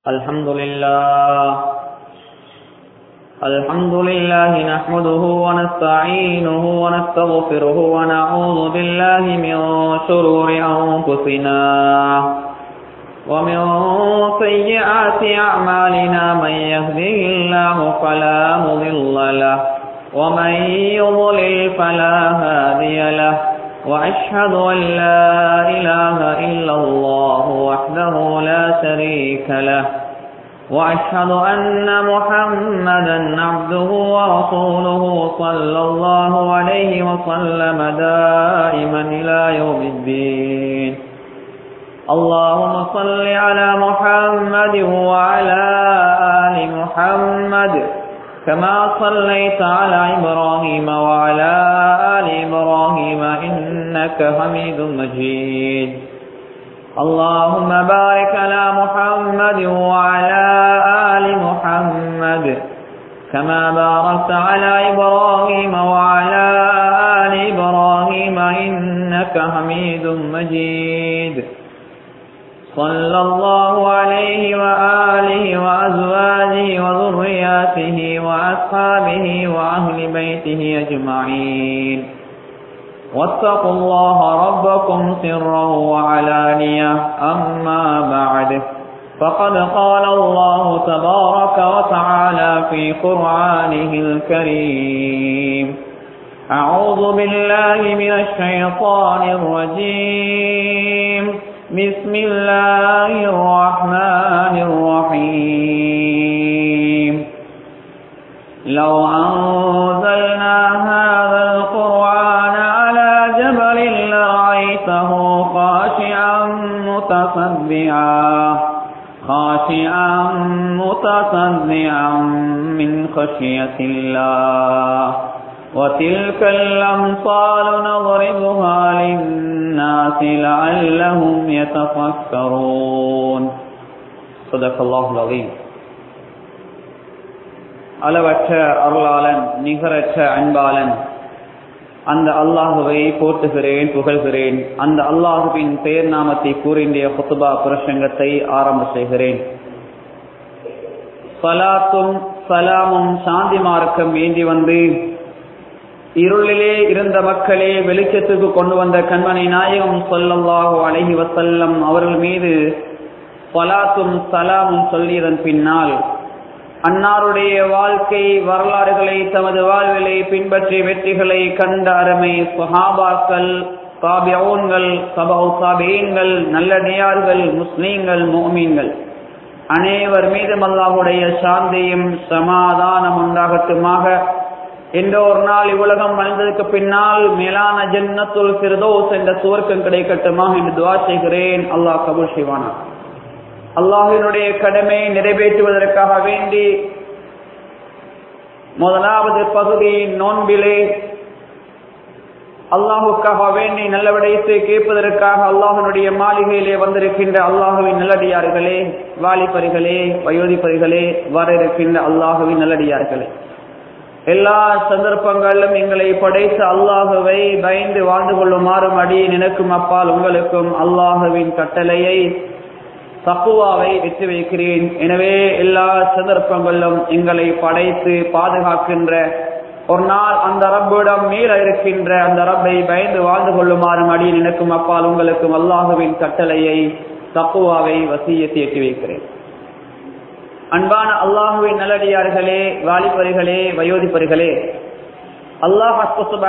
الحمد لله الحمد لله نحمده ونستعينه ونستغفره ونعوذ بالله من شرور أنفسنا ومن سيئات أعمالنا من يهده الله فلا مضل له ومن يضلل فلا هادي له وأشهد أن لا إله إلا الله وحده لا شريك له وأشهد أن محمدا عبده ورسوله صلى الله عليه وسلم دائما إلى يوم الدين اللهم صل على محمد وعلى آل محمد كما صليت على إبراهيم وعلى آل إبراهيم إنك حميد مجيد اللهم بارك على محمد وعلى آل محمد كما باركت على إبراهيم وعلى آل إبراهيم إنك حميد مجيد صلى الله عليه وآله وأزواجه وذرياته وأصحابه وأهل بيته أجمعين واتقوا الله ربكم سرا وعلانية أما بعد فقد قال الله تبارك وتعالى في قرآنه الكريم أعوذ بالله من الشيطان الرجيم بسم الله الرحمن الرحيم لو أنزلنا هذا القرآن على جبل لرأيته خاشعا متصدعا خاشعا متصدعا من خشية الله وتلك الأمثال نضربها للناس لعلهم يتفكرون صدق الله العظيم அளவற்ற அருளாளன் நிகரற்ற அன்பாளன் அந்த அல்லாஹுவை போட்டுகிறேன் புகழ்கிறேன் அந்த அல்லாஹுவின் பெயர் நாமத்தை கூறிய புத்துபா புரஷங்கத்தை ஆரம்ப செய்கிறேன் சலாத்தும் சலாமும் சாந்தி மார்க்கம் வேண்டி வந்து இருளிலே இருந்த மக்களே வெளிச்சத்துக்கு கொண்டு வந்த கண்மனை நாயகம் சொல்லல்லாஹு அழகி வசல்லம் அவர்கள் மீது பலாத்தும் சலாமும் சொல்லியதன் பின்னால் அன்னாருடைய வாழ்க்கை வரலாறுகளை தமது வாழ்விலை பின்பற்றி வெற்றிகளை கண்ட அருமை சுஹாபாக்கள் சாபியோன்கள் சபௌ சாபியன்கள் நல்லடியார்கள் முஸ்லீம்கள் மோமீன்கள் அனைவர் மீதும் அல்லாஹுடைய சாந்தியும் சமாதானம் உண்டாகட்டுமாக என்ற ஒரு நாள் இவ்வுலகம் வளர்ந்ததுக்கு பின்னால் மேலான ஜன்னத்துல் சிறுதோஸ் என்ற சுவர்க்கம் கிடைக்கட்டுமா என்று துவா செய்கிறேன் அல்லாஹ் கபூல் செய்வானா அல்லாஹினுடைய கடமை நிறைவேற்றுவதற்காக வேண்டி முதலாவது பகுதி நோன்பிலே அல்லாஹுக்காக வேண்டி நல்ல விடயத்தை கேட்பதற்காக அல்லாஹனுடைய மாளிகையிலே வந்திருக்கின்ற அல்லாஹுவின் நல்லடியார்களே வாலிபரிகளே வயோதிபரிகளே வர இருக்கின்ற அல்லாஹுவின் நல்லடியார்களே எல்லா சந்தர்ப்பங்களிலும் எங்களை படைத்த அல்லாஹுவை பயந்து வாழ்ந்து கொள்ளுமாறும் அடி நினைக்கும் அப்பால் உங்களுக்கும் அல்லாஹுவின் கட்டளையை தப்புவாவை வெற்றி வைக்கிறேன் எனவே எல்லா சந்தர்ப்பங்களிலும் எங்களை படைத்து பாதுகாக்கின்ற ஒரு நாள் அந்த ரப்பிடம் மீற இருக்கின்ற அந்த ரப்பை பயந்து வாழ்ந்து கொள்ளுமாறும் அடி நினைக்கும் அப்பால் உங்களுக்கும் அல்லாஹுவின் கட்டளையை தப்புவாவை வசியத்தை எட்டி வைக்கிறேன் அன்பான அல்லாஹுவின் நல்லடியார்களே வாலிபரிகளே வயோதிபரிகளே அல்லாஹ்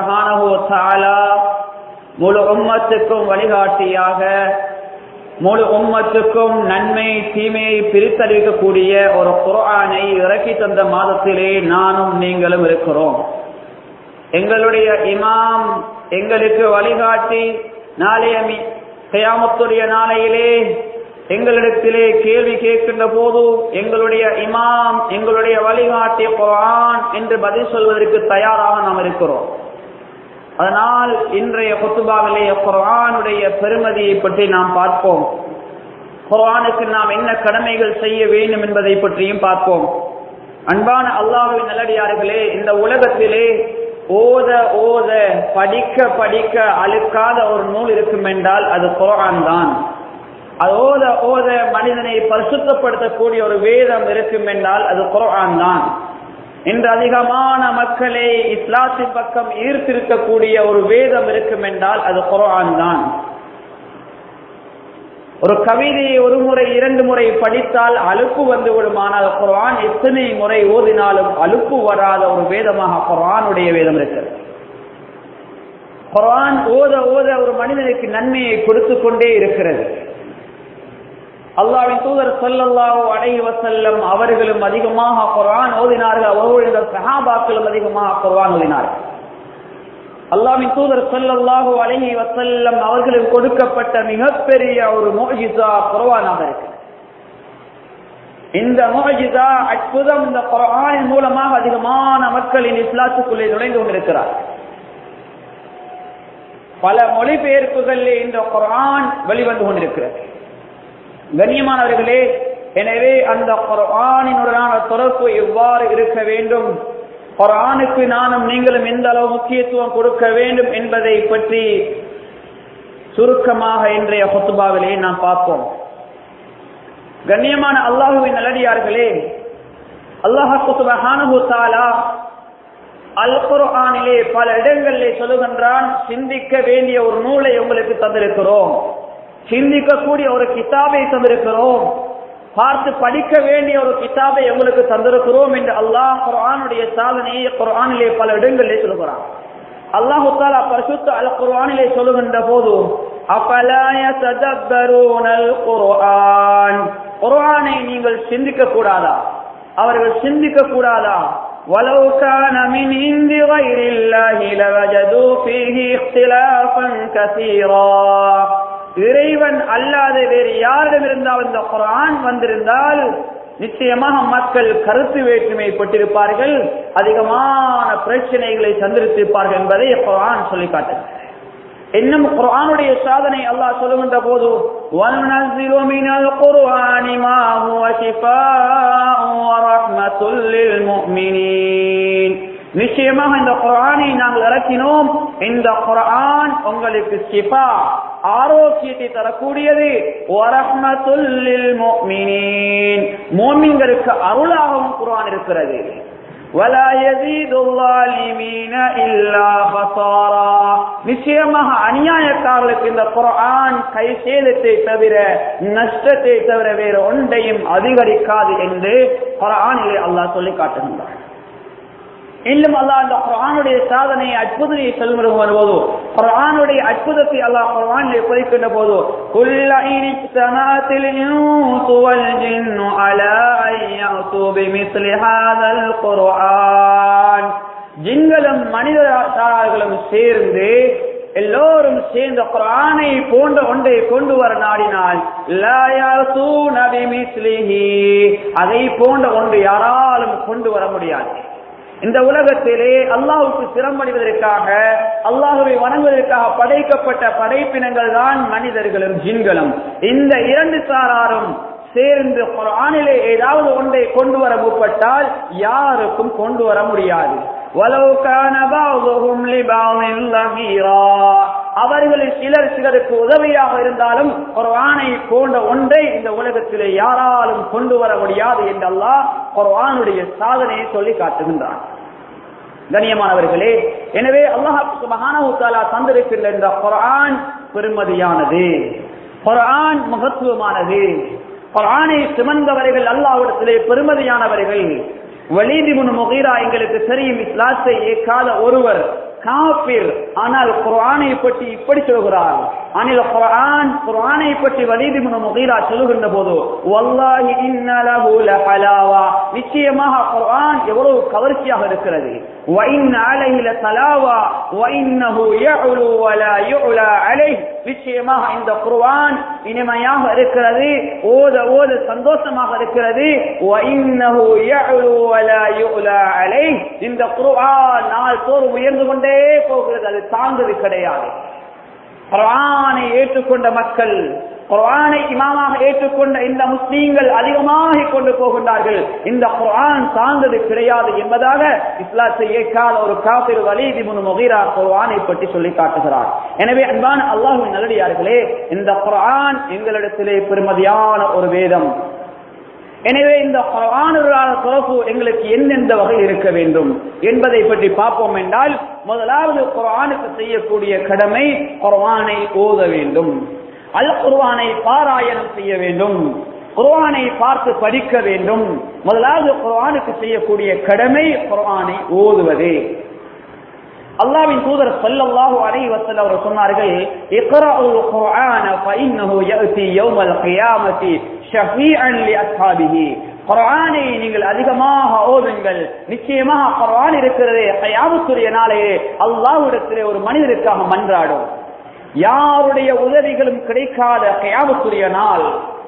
முழு உம்மத்துக்கும் வழிகாட்டியாக முழு உம்மத்துக்கும் நன்மை தீமையை பிரித்தறிவிக்கக்கூடிய ஒரு குரானை இறக்கி தந்த மாதத்திலே நானும் நீங்களும் இருக்கிறோம் எங்களுடைய இமாம் எங்களுக்கு வழிகாட்டி நாளைய கயாமத்துடைய நாளையிலே எங்களிடத்திலே கேள்வி கேட்கின்ற போது எங்களுடைய இமாம் எங்களுடைய வழிகாட்டி குரான் என்று பதில் சொல்வதற்கு தயாராக நாம் இருக்கிறோம் அதனால் இன்றைய கொத்துபாவிலே குரானுடைய பெருமதியை பற்றி நாம் பார்ப்போம் குரானுக்கு நாம் என்ன கடமைகள் செய்ய வேண்டும் என்பதை பற்றியும் பார்ப்போம் அன்பான அல்லாஹுவின் நல்லடியார்களே இந்த உலகத்திலே ஓத ஓத படிக்க படிக்க அழுக்காத ஒரு நூல் இருக்கும் என்றால் அது குரான் தான் அது ஓத ஓத மனிதனை பரிசுத்தப்படுத்தக்கூடிய ஒரு வேதம் இருக்கும் என்றால் அது குரான் தான் இன்று அதிகமான மக்களை இஸ்லாத்தின் பக்கம் ஈர்த்திருக்கக்கூடிய ஒரு வேதம் இருக்கும் என்றால் அது குரான் தான் ஒரு கவிதையை ஒரு முறை இரண்டு முறை படித்தால் அலுப்பு வந்து விடுமானால் குரான் எத்தனை முறை ஓதினாலும் அலுப்பு வராத ஒரு வேதமாக குரானுடைய வேதம் இருக்கிறது குரான் ஓத ஓத ஒரு மனிதனுக்கு நன்மையை கொடுத்து கொண்டே இருக்கிறது அல்லாவின் தூதர் சொல்லல்லாஹோ அடைஹி வசல்லம் அவர்களும் அதிகமாக குரான் ஓதினார்கள் அவர்களுடைய சஹாபாக்களும் அதிகமாக குரான் ஓதினார்கள் அல்லாவின் தூதர் சொல்லல்லாஹோ அழகி வசல்லம் அவர்களுக்கு கொடுக்கப்பட்ட மிகப்பெரிய ஒரு மோஜிசா குரவானாக இருக்கு இந்த மோஜிசா அற்புதம் இந்த குரானின் மூலமாக அதிகமான மக்களின் இஸ்லாத்துக்குள்ளே நுழைந்து கொண்டிருக்கிறார் பல மொழிபெயர்ப்புகளில் இந்த குரான் வெளிவந்து கொண்டிருக்கிறது கண்ணியமானவர்களே எனவே அந்த குரானினுடனான தொடர்பு எவ்வாறு இருக்க வேண்டும் குரானுக்கு நானும் நீங்களும் எந்த அளவு முக்கியத்துவம் கொடுக்க வேண்டும் என்பதை பற்றி சுருக்கமாக இன்றைய ஹொத்துபாவிலே நாம் பார்ப்போம் கண்ணியமான அல்லாஹுவின் நல்லடியார்களே அல்லாஹாலா அல் குர்ஆனிலே பல இடங்களிலே சொல்லுகின்றான் சிந்திக்க வேண்டிய ஒரு நூலை உங்களுக்கு தந்திருக்கிறோம் சிந்திக்கக்கூடிய ஒரு கிதாபை தந்திருக்கிறோம் பார்த்து படிக்க வேண்டிய ஒரு கிதாபை உங்களுக்கு தந்திருக்கிறோம் என்று அல்லாஹ் குர்ஆனுடைய சாதனையை குர்ஆனிலே பல இடங்களிலே சொல்லுகிறான் அல்லாஹு தாலா பரிசுத்த அல் குர்ஆனிலே சொல்லுகின்ற போது அபலாய ததப்பரூனல் குர்ஆன் குர்ஆனை நீங்கள் சிந்திக்க கூடாதா அவர்கள் சிந்திக்க கூடாதா ولو كان من عند غير الله لوجدوا فيه اختلافا كثيرا இறைவன் அல்லாத வேறு யாரிடம் இருந்தால் இந்த குரான் வந்திருந்தால் நிச்சயமாக மக்கள் கருத்து வேற்றுமை பட்டிருப்பார்கள் அதிகமான பிரச்சனைகளை சந்திருத்திருப்பார்கள் என்பதை குரான் சொல்லி காட்டுகிறது இன்னும் குரானுடைய சாதனை அல்லாஹ் சொல்லுகின்ற போது وَنُنَزِّلُ مِنَ الْقُرْآنِ مَا هُوَ شِفَاءٌ وَرَحْمَةٌ لِلْمُؤْمِنِينَ நிச்சயமாக இந்த குரானை நாங்கள் இறக்கினோம் இந்த குரான் உங்களுக்கு ஷிஃபா ஆரோக்கியத்தை தரக்கூடியது மோமின்களுக்கு அருளாகவும் குரான் இருக்கிறது நிச்சயமாக அநியாயக்காரர்களுக்கு இந்த குரான் கை சேதத்தை தவிர நஷ்டத்தை தவிர வேறு ஒன்றையும் அதிகரிக்காது என்று குரானிலே அல்லாஹ் சொல்லி காட்டுகின்றார் இன்னும் அல்லாஹ் அந்த குரானுடைய சாதனையை அற்புதத்தை சொல்லுகிற வரும்போது குரானுடைய அற்புதத்தை அல்லாஹ் குரானிலே குறிக்கின்ற போது குல்லைனி சமாத்தில் வல் ஜின்னு அலா ஐயது பிமிஸ்லி ஹாதல் குர்ஆன் ஜின்களும் மனிதர்களும் சேர்ந்து எல்லோரும் சேர்ந்த குரானை போன்ற ஒன்றை கொண்டு வர நாடினால் அதை போன்ற ஒன்று யாராலும் கொண்டு வர முடியாது இந்த உலகத்திலே அல்லாஹுக்கு சிரமடைவதற்காக அல்லாஹுவை வணங்குவதற்காக படைக்கப்பட்ட படைப்பினங்கள் தான் மனிதர்களும் ஜின்களும் இந்த இரண்டு சாராரும் சேர்ந்து குரானிலே ஏதாவது ஒன்றை கொண்டு வர முற்பட்டால் யாருக்கும் கொண்டு வர முடியாது அவர்களில் சிலர் சிலருக்கு உதவியாக இருந்தாலும் குர்ஆனை போன்ற ஒன்றை இந்த உலகத்திலே யாராலும் கொண்டு வர முடியாது என்றெல்லாம் குர்ஆனுடைய சாதனையை சொல்லி காட்டுகின்றான் கண்ணியமானவர்களே எனவே அல்லாஹு மகானவுத்தாலா தந்திருக்கின்ற இந்த குர்ஆன் பெருமதியானது குர்ஆன் மகத்துவமானது குர்ஆனை சுமந்தவர்கள் அல்லாவிடத்திலே பெருமதியானவர்கள் வலீதி முன் முகீரா எங்களுக்கு தெரியும் இஸ்லாத்தை ஏற்காத ஒருவர் காபிர் ஆனால் குர்ஆனை பற்றி இப்படி சொல்கிறார் அனில் குர்ஆன் குர்ஆனை பற்றி வலீதி முன் முகீரா சொல்லுகின்ற போது வல்லாஹி இன்னலஹு லஹலாவா நிச்சயமாக குர்ஆன் எவ்வளவு கவர்ச்சியாக இருக்கிறது وإن عليه لتلاوى وإنه يعلو ولا يعلى عليه நிச்சயமாக இந்த குர்ஆன் இனிமையாக இருக்கிறது ஓத ஓத சந்தோஷமாக இருக்கிறது وإنه يعلو ولا يعلى عليه இந்த குர்ஆன் நாள் தோறும் உயர்ந்து கொண்டே போகிறது அது தாங்குவது கிடையாது குர்ஆனை ஏற்றுக்கொண்ட மக்கள் குர்ஆனை இமாமாக ஏற்றுக்கொண்ட இந்த முஸ்லீம்கள் அதிகமாக கொண்டு போகின்றார்கள் இந்த குர்ஆன் சார்ந்தது கிடையாது என்பதாக இஸ்லாத்தை ஏற்காத ஒரு காபிர் வலீதி முன் முகிரா குர்ஆனை பற்றி சொல்லி காட்டுகிறார் எனவே அன்பான அல்லாஹுவின் நல்லடியார்களே இந்த குர்ஆன் எங்களிடத்திலே பெருமதியான ஒரு வேதம் எனவே இந்த குர்ஆனுடனான தொடர்பு எங்களுக்கு எந்தெந்த வகை இருக்க வேண்டும் என்பதை பற்றி பார்ப்போம் என்றால் முதலாவது குர்ஆனுக்கு செய்யக்கூடிய கடமை குர்ஆனை ஓத வேண்டும் அல் குர்ஆனை பாராயணம் செய்ய வேண்டும் குர்ஆனை பார்த்து படிக்க வேண்டும் முதலாவது குர்ஆனுக்கு செய்யக்கூடிய கடமை குர்ஆனை ஓதுவது அல்லாவின் தூதர் ஸல்லல்லாஹு அலைஹி வஸல்லம் அவர் சொன்னார்கள் இக்ராஉல் குர்ஆன ஃபஇன்னஹு யஅதி யௌமல் கியாமத்தி ஷஃபீஅன் லி அஸ்ஹாபிஹி குர்ஆனை நீங்கள் அதிகமாக ஓதுங்கள் நிச்சயமாக குர்ஆன் இருக்கிறதே கயாமத்துடைய நாளையே அல்லாஹ்விடத்திலே ஒரு மனிதருக்காக மன்றாடும் யாருடைய உதவிகளும் கிடைக்காத கயாமத்துடைய நாள்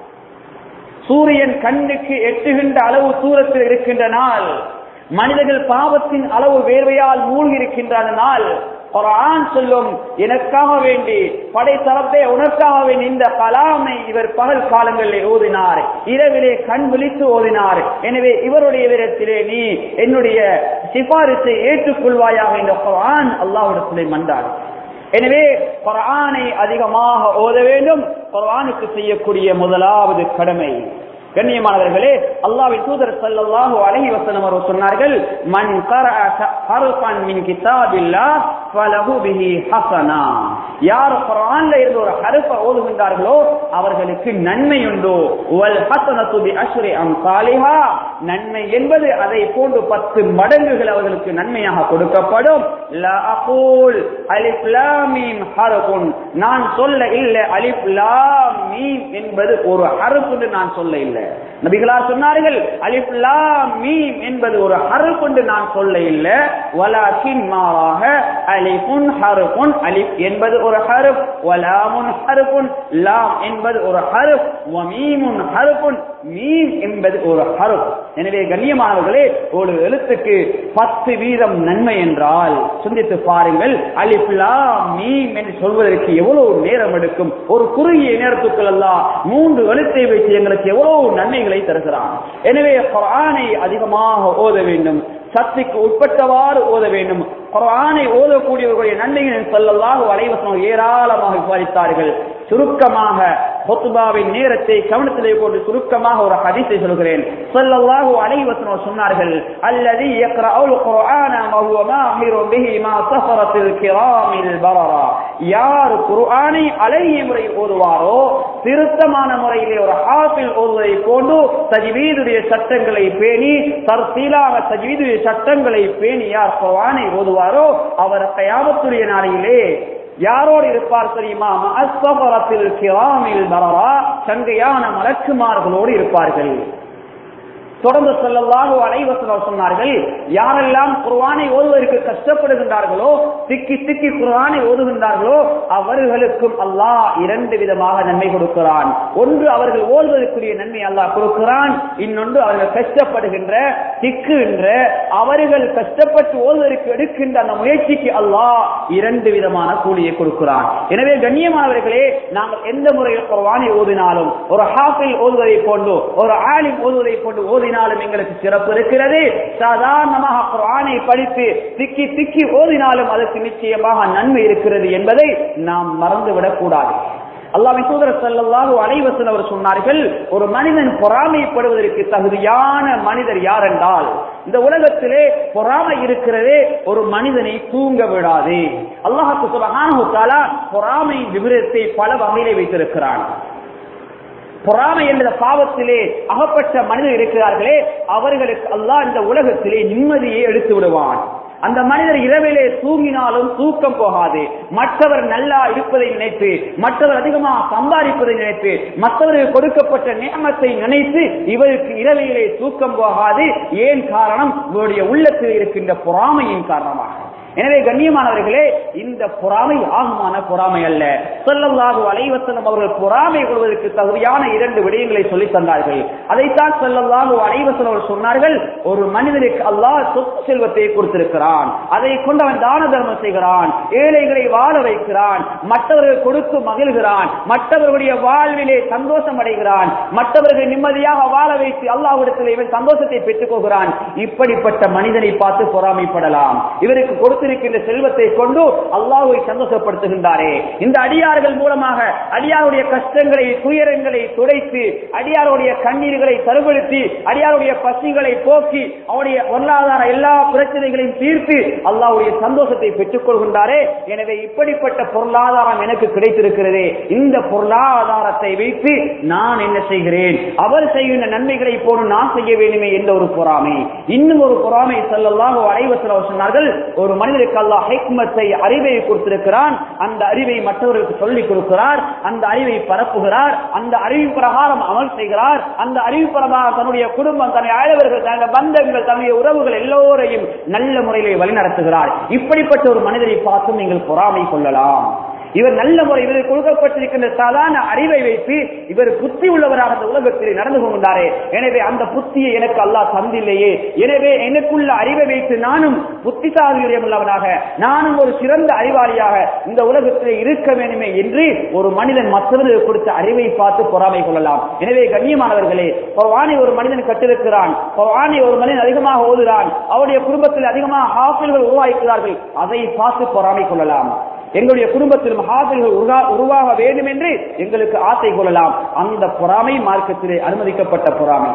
சூரியன் கண்ணுக்கு எட்டுகின்ற அளவு தூரத்தில் இருக்கின்ற நாள் மனிதர்கள் பாவத்தின் அளவு வேர்வையால் மூழ்கி இருக்கின்ற அந்த நாள் குர்ஆன் சொல்லும் எனக்காக வேண்டி படைத்தரப்பே உனக்காக வேண்டி இந்த கலாமை இவர் பகல் காலங்களில் ஓதினார் இரவிலே கண் விழித்து ஓதினார் எனவே இவருடைய விதத்திலே நீ என்னுடைய சிபாரிசை ஏற்றுக்கொள்வாயாக இந்த குர்ஆன் அல்லாஹ்விடத்திலே மன்றாடு எனவே குர்ஆனை அதிகமாக ஓத வேண்டும் குர்ஆனுக்கு செய்யக்கூடிய முதலாவது கடமை கண்ணியமானவர்களே அல்லாஹ்வின் தூதர் ஸல்லல்லாஹு அலைஹி வஸல்லம் அவர்கள் சொன்னார்கள் மன் கரஅ ஹர்ஃபன் மின் கிதாபில்லாஹ் ஃபலஹு பிஹி ஹஸனா யார் குர்ஆன்ல இருந்து ஒரு ஹர்ஃப ஓதுகின்றார்களோ அவர்களுக்கு நன்மை உண்டு வல் ஹஸனத்து பி அஷ்ரி அம்சாலிஹா நன்மை என்பது அதை போன்று பத்து மடங்குகள் அவர்களுக்கு நன்மையாக கொடுக்கப்படும் லா அகூல் அலிஃப் லாம் மீம் ஹர்ஃபுன் நான் சொல்ல இல்ல அலிஃப் லாம் மீம் என்பது ஒரு ஹர்ஃப் என்று நான் சொல்ல இல்லை நபிகளார் சொன்னார்கள் அலிஃப் லாம் மீம் என்பது ஒரு ஹர்ஃப் என்று நான் சொல்ல இல்லை வலாக்கின் மாறாக அலிஃபுன் ஹர்ஃபுன் அலிஃப் என்பது ஒரு ஹர்ஃப் வலாமுன் ஹர்ஃபுன் லாம் என்பது ஒரு ஹர்ஃப் வமீமுன் ஹர்ஃபுன் மீம் என்பது ஒரு ஹர்ஃப் எனவே கண்ணியமானவர்களே ஒரு எழுத்துக்கு பத்து வீதம் நன்மை என்றால் சிந்தித்து பாருங்கள் அலிஃப் லாம் மீம் என்று சொல்வதற்கு எவ்வளவு நேரம் எடுக்கும் ஒரு குறுகிய நேரத்துக்குள் எல்லாம் மூன்று எழுத்தை வைத்து எங்களுக்கு எவ்வளவு நன்மைகளை தருகிறான் எனவே குர்ஆனை அதிகமாக ஓத வேண்டும் சக்திக்கு உட்பட்டவாறு ஓத வேண்டும் குர்ஆனை ஓதக்கூடியவர்களுடைய நன்மைகளை சொல்லல்லாஹு அலைவசம் ஏராளமாக விவாதித்தார்கள் சுருக்கமாக ஹுத்பாவின் நேரத்தை கவனத்திலே கொண்டு சுருக்கமாக ஒரு ஹதீஸை சொல்கிறேன் ஸல்லல்லாஹு அலைஹி வஸல்லம் சொன்னார்கள் அல்லதி யக்ரவுல் குர்ஆன வஹுவ மாஹிரு பிஹி மா சஃபரத்தில் கிராமில் பரரா யார் குர்ஆனை அழகிய முறை ஓதுவாரோ திருத்தமான முறையிலே ஒரு ஹாஃபில் ஓதுவதை போன்று தஜ்வீதுடைய சட்டங்களை பேணி தர்சீலாக தஜ்வீதுடைய சட்டங்களை பேணி யார் குர்ஆனை ஓதுவாரோ அவர் கயாமத்துடைய நாளையிலே யாரோடு இருப்பார் தெரியுமா அஸ்வபரத்தில் கிராமில் பரரா சங்கையான மலக்குமார்களோடு இருப்பார்கள் தொடர்ந்து சொல்லலாக அனைவசனம் சொன்னார்கள் யாரெல்லாம் குர்ஆனை ஓதுவதற்கு கஷ்டப்படுகின்றார்களோ திக்கி திக்கி குர்ஆனை ஓதுகின்றார்களோ அவர்களுக்கும் அல்லாஹ் இரண்டு விதமாக நன்மை கொடுக்கிறான் ஒன்று அவர்கள் ஓதுவதற்குரிய நன்மை அல்லாஹ் கொடுக்கிறான் இன்னொன்று அவர்கள் கஷ்டப்படுகின்ற திக்குகின்ற அவர்கள் கஷ்டப்பட்டு ஓதுவதற்கு எடுக்கின்ற அந்த முயற்சிக்கு அல்லாஹ் இரண்டு விதமான கூலியை கொடுக்கிறான் எனவே கண்ணியமானவர்களே நாங்கள் எந்த முறையில் குர்ஆனை ஓதினாலும் ஒரு ஹாஃபில் ஓதுவதை போன்று ஒரு ஆலிம் ஓதுவதை போன்று ஓதி ஓதினாலும் எங்களுக்கு சிறப்பு இருக்கிறது சாதாரணமாக குர்ஆனை படித்து திக்கி திக்கி ஓதினாலும் அதற்கு நிச்சயமாக நன்மை இருக்கிறது என்பதை நாம் மறந்துவிடக் கூடாது அல்லாஹ் தூதர் ஸல்லல்லாஹு அலைஹி வஸல்லம் அவர் சொன்னார்கள் ஒரு மனிதன் பொறாமைப்படுவதற்கு தகுதியான மனிதர் யார் என்றால் இந்த உலகத்திலே பொறாமை இருக்கிறதே ஒரு மனிதனை தூங்க விடாது அல்லாஹ் சுப்ஹானஹு தஆலா பொறாமை விபரீதத்தை பல வகையிலே வைத்திருக்கிறான் பொறாமை என்ற பாவத்திலே அகப்பட்ட மனிதர் இருக்கிறார்களே அவர்களுக்கு அல்லாஹ் இந்த உலகத்திலே நிம்மதியை எடுத்து விடுவான் அந்த மனிதர் இரவிலே தூங்கினாலும் தூக்கம் போகாது மற்றவர் நல்லா இருப்பதை நினைத்து மற்றவர் அதிகமாக சம்பாதிப்பதை நினைத்து மற்றவருக்கு கொடுக்கப்பட்ட நியமத்தை நினைத்து இவருக்கு இரவிலே தூக்கம் போகாது ஏன் காரணம் இவருடைய உள்ளத்தில் இருக்கின்ற பொறாமையின் காரணமாக எனவே கண்ணியமானவர்களே இந்த பொறாமை ஆகுமான பொறாமை அல்ல சொல்லல்லாஹு அலைவசனம் அவர்கள் பொறாமை கொள்வதற்கு தகுதியான இரண்டு விடயங்களை சொல்லி தந்தார்கள் அதைத்தான் சொல்லல்லாஹு அலைவசனம் அவர்கள் சொன்னார்கள் ஒரு மனிதனுக்கு அல்லாஹ் சொத்து செல்வத்தை கொடுத்திருக்கிறான் அதை கொண்டு அவன் தான தர்மம் செய்கிறான் ஏழைகளை வாழ வைக்கிறான் மற்றவர்கள் கொடுத்து மகிழ்கிறான் மற்றவர்களுடைய வாழ்விலே சந்தோஷம் அடைகிறான் மற்றவர்கள் நிம்மதியாக வாழ வைத்து அல்லாஹ்விடத்தில் இவன் சந்தோஷத்தை பெற்றுக் கொள்கிறான் இப்படிப்பட்ட மனிதனை பார்த்து பொறாமைப்படலாம் இவருக்கு கொடுத்திருக்கின்ற செல்வத்தை கொண்டு அல்லாஹ்வை சந்தோஷப்படுத்துகின்றாரே இந்த அடியார்கள் மூலமாக அடியாருடைய கஷ்டங்களை துயரங்களை துடைத்து அடியாருடைய கண்ணீர்களை தருபடுத்தி அடியாருடைய பசிகளை போக்கி அவருடைய பொருளாதார எல்லா பிரச்சனைகளையும் தீர்த்து அல்லாஹ்வுடைய சந்தோஷத்தை பெற்றுக் கொள்கின்றாரே எனவே இப்படிப்பட்ட பொருளாதாரம் எனக்கு கிடைத்திருக்கிறதே இந்த பொருளாதாரத்தை வைத்து நான் என்ன செய்கிறேன் அவர் செய்கின்ற நன்மைகளை போல நான் செய்ய வேண்டுமே என்ற ஒரு பொறாமை இன்னும் ஒரு பொறாமை செல்லல்லாக அடைவசல சொன்னார்கள் ஒரு மனிதருக்கு அல்லாஹ் ஹெக்மத்தை அறிவை கொடுத்திருக்கிறான் அந்த அறிவை மற்றவர்களுக்கு சொல்லிக் கொடுக்கிறார் அந்த அறிவை பரப்புகிறார் அந்த அறிவு பிரகாரம் அமல் செய்கிறார் அந்த அறிவு பிரகாரம் தன்னுடைய குடும்பம் தன்னுடைய அயலவர்கள் தன்னுடைய பந்தங்கள் தன்னுடைய உறவுகள் எல்லோரையும் நல்ல முறையிலே வழிநடத்துகிறார் இப்படிப்பட்ட ஒரு மனிதரை பார்த்தும் நீங்கள் பொறாமை கொள்ளலாம் இவர் நல்ல முறை இவருக்கு கொடுக்கப்பட்டிருக்கின்ற சாதாரண அறிவை வைத்து இவர் புத்தி உள்ளவராக அந்த உலகத்தில் நடந்து கொண்டாரே எனவே அந்த புத்தியை எனக்கு அல்லாஹ் தந்தில்லையே எனவே எனக்குள்ள அறிவை வைத்து நானும் புத்திசாலியுடையவனாக நானும் ஒரு சிறந்த அறிவாளியாக இந்த உலகத்தில் இருக்க வேண்டுமே என்று ஒரு மனிதன் மற்றவர்களுக்கு கொடுத்த அறிவை பார்த்து பொறாமை கொள்ளலாம் எனவே கண்ணியமானவர்களே பவானை ஒரு மனிதன் கட்டிருக்கிறான் பவானை ஒரு மனிதன் அதிகமாக ஓதுகிறான் அவருடைய குடும்பத்தில் அதிகமாக ஹாஃபில்கள் உருவாக்கிறார்கள் அதை பார்த்து பொறாமை கொள்ளலாம் எங்களுடைய குடும்பத்தில் மகாதல்கள் உருவாக வேண்டும் என்று எங்களுக்கு ஆசை கொள்ளலாம் அந்த பொறாமை மார்க்கத்திலே அனுமதிக்கப்பட்ட பொறாமை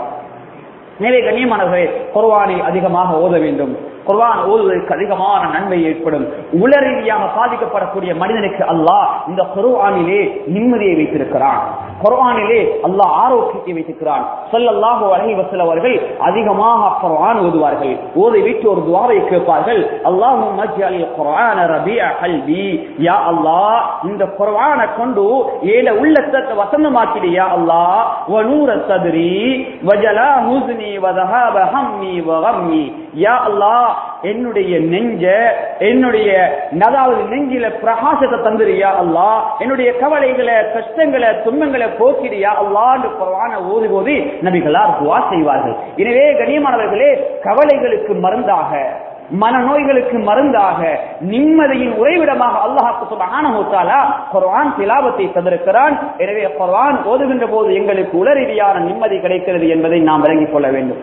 எனவே கண்ணியமானவர்களே குர்வானை அதிகமாக ஓத வேண்டும் குர்வான் ஓதுவதற்கு அதிகமான நன்மை ஏற்படும் உள ரீதியாக பாதிக்கப்படக்கூடிய மனிதனுக்கு அல்லாஹ் இந்த குர்ஆனிலே நிம்மதியை வைத்திருக்கிறான் குர்ஆனிலே அல்லாஹ் ஆரோக்கியத்தை வைத்திருக்கிறான் சொல்லல்லாஹு அலைஹி வஸல்லம் அவர்கள் அதிகமாக குர்ஆன் ஓதுவார்கள் ஓதை விட்டு ஒரு துஆவை கேட்பார்கள் அல்லாஹும் மஜ்அலில் குர்ஆன ரபிஅ கல்பி யா அல்லாஹ் இந்த குர்ஆனை கொண்டு ஏல உள்ளத்தை வசந்தமாக்கிடு யா அல்லாஹ் வ நூர சத்ரி வ ஜலா ஹுஸ்னி வ ذهاب ஹம்மி வ கம்மி யா அல்லாஹ் என்னுடைய நெஞ்ச என்னுடைய அதாவது நெஞ்சில பிரகாசத்தை தந்துரியா அல்லா என்னுடைய கவலைகளை கஷ்டங்களை துன்பங்களை போக்கிறியா அல்லான்னு குரான ஓதி ஓதி நபிகளார் துவா செய்வார்கள் எனவே கண்ணியமானவர்களே கவலைகளுக்கு மருந்தாக மனநோய்களுக்கு மருந்தாக நிம்மதியின் உறைவிடமாக அல்லாஹாக்கு சுபஹானஹு தஆலா குர்ஆன் திலாவத்தை தந்திருக்கிறான் எனவே குர்ஆன் ஓதுகின்ற போது எங்களுக்கு உளரீதியான நிம்மதி கிடைக்கிறது என்பதை நாம் விளங்கிக் கொள்ள வேண்டும்